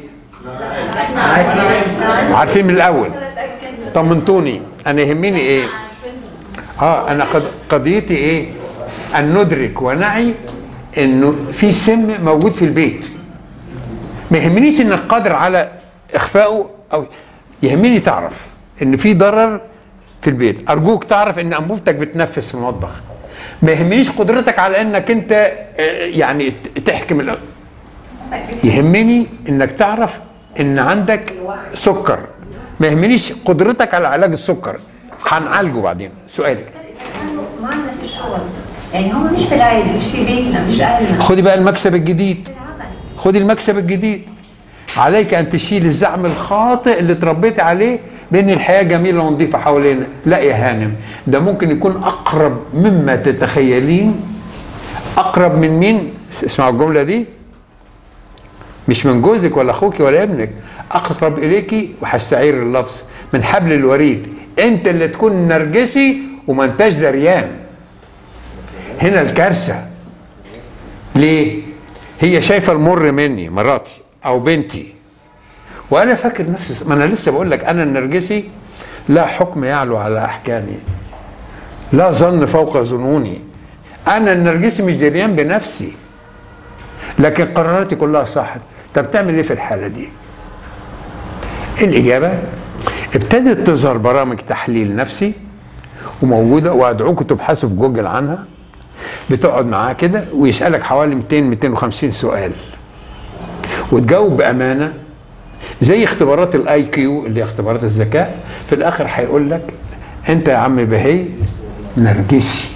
عارفين من الاول طمنتوني انا يهمني ايه اه انا قد قضيتي ايه ان ندرك ونعي انه في سم موجود في البيت ما يهمنيش انك قادر على اخفائه او يهمني تعرف ان في ضرر في البيت ارجوك تعرف ان انبوبتك بتنفس في المطبخ ما يهمنيش قدرتك على انك انت آه، يعني ت- تحكم الأ- يهمني انك تعرف ان عندك سكر ما يهمنيش قدرتك على علاج السكر هنعالجه بعدين سؤالك معنا في الشغل يعني هم مش في العائله مش في بيتنا مش اهلنا خدي بقى المكسب الجديد خدي المكسب الجديد عليك ان تشيل الزعم الخاطئ اللي اتربيتي عليه بان الحياه جميله ونظيفه حوالينا لا يا هانم ده ممكن يكون اقرب مما تتخيلين اقرب من مين اسمعوا الجمله دي مش من جوزك ولا اخوك ولا ابنك اقرب اليكي وهستعير اللفظ من حبل الوريد انت اللي تكون نرجسي وما انتش دريان هنا الكارثه ليه هي شايفه المر مني مراتي او بنتي وانا فاكر نفسي ما انا لسه بقول لك انا النرجسي لا حكم يعلو على احكامي لا ظن فوق ظنوني انا النرجسي مش دريان بنفسي لكن قراراتي كلها صح طب تعمل ايه في الحاله دي الاجابه ابتدت تظهر برامج تحليل نفسي وموجوده وادعوكم تبحثوا في جوجل عنها بتقعد معاه كده ويسالك حوالي 200 250 سؤال وتجاوب بامانه زي اختبارات الاي كيو اللي هي اختبارات الذكاء في الاخر هيقول لك انت يا عم بهي نرجسي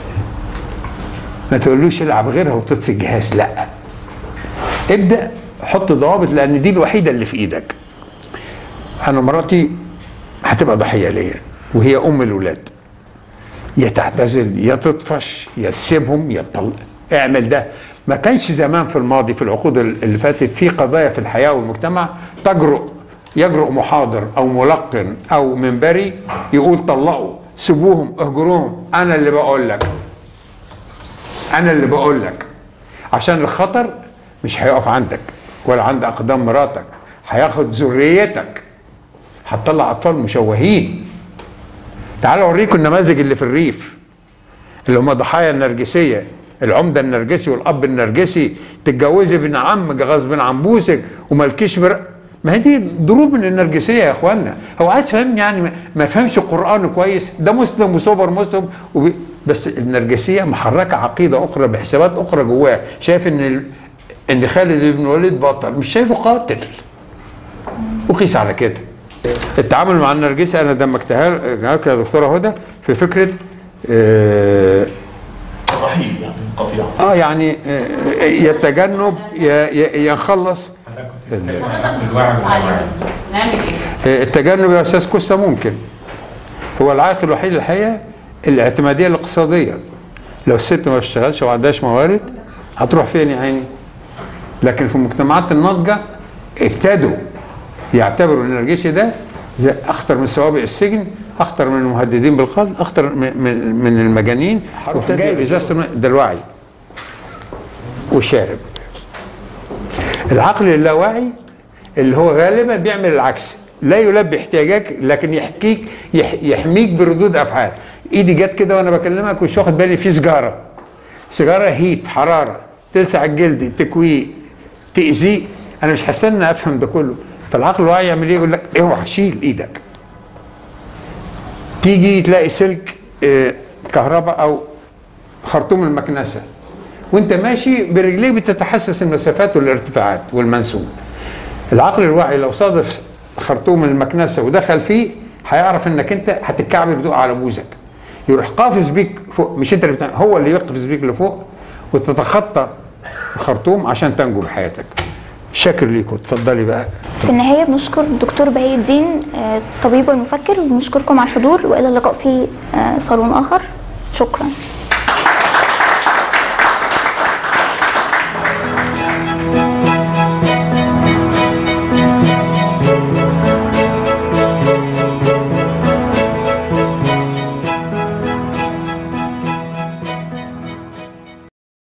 ما تقولوش العب غيرها وتطفي الجهاز لا ابدا حط ضوابط لان دي الوحيده اللي في ايدك انا مراتي هتبقى ضحيه ليا وهي ام الولاد يا تعتزل يا تطفش يا تسيبهم يا تطلق اعمل ده ما كانش زمان في الماضي في العقود اللي فاتت في قضايا في الحياه والمجتمع تجرؤ يجرؤ محاضر او ملقن او منبري يقول طلقوا سيبوهم اهجروهم انا اللي بقول لك انا اللي بقول لك عشان الخطر مش هيقف عندك ولا عند اقدام مراتك هياخد ذريتك هتطلع اطفال مشوهين تعالوا اوريكم النماذج اللي في الريف اللي هم ضحايا النرجسيه العمده النرجسي والاب النرجسي تتجوزي ابن عمك غصب عن بوسك ومالكيش بر... ما هي دي ضروب من النرجسيه يا اخوانا هو عايز فهم يعني ما- ما يفهمش القران كويس ده مسلم وسوبر مسلم وبي... بس النرجسيه محركه عقيده اخرى بحسابات اخرى جواه شايف ان ال... ان خالد بن الوليد بطل مش شايفه قاتل وقيس على كده التعامل مع النرجسي انا دمجتها لك يا دكتوره هدى في فكره آه رحيل يعني قطيع اه يعني آه، يا التجنب يا يا يا نخلص ال- نعمل ايه؟ آه، التجنب يا استاذ كوستا ممكن هو العائق الوحيد الحقيقه الاعتماديه الاقتصاديه لو الست ما بتشتغلش وما عندهاش موارد هتروح فين يا عيني لكن في المجتمعات الناضجه ابتدوا يعتبروا ان النرجسي ده زي اخطر من سوابق السجن اخطر من المهددين بالقتل اخطر من, من, من المجانين وابتدى ازازه الماء- ده الوعي وشارب العقل اللاواعي اللي هو غالبا بيعمل العكس لا يلبي احتياجك لكن يحكيك يح يحميك بردود افعال ايدي جت كده وانا بكلمك مش واخد بالي في سيجاره سيجاره هيت حراره تلسع الجلد تكويه تاذيه انا مش هستنى افهم ده كله فالعقل الواعي يعمل ايه يقول لك اوعى شيل ايدك تيجي تلاقي سلك آه، كهرباء او خرطوم المكنسه وانت ماشي برجليك بتتحسس المسافات والارتفاعات والمنسوب العقل الواعي لو صادف خرطوم المكنسه ودخل فيه هيعرف انك انت هتتكعبل وتقع على بوزك يروح قافز بيك فوق مش انت اللي بتاع هو اللي يقفز بيك لفوق وتتخطى الخرطوم عشان تنجو بحياتك شاكر ليكم اتفضلي بقى في النهاية بنشكر الدكتور بهي الدين آه، طبيب ومفكر وبنشكركم على الحضور وإلى اللقاء في آه، صالون آخر شكرا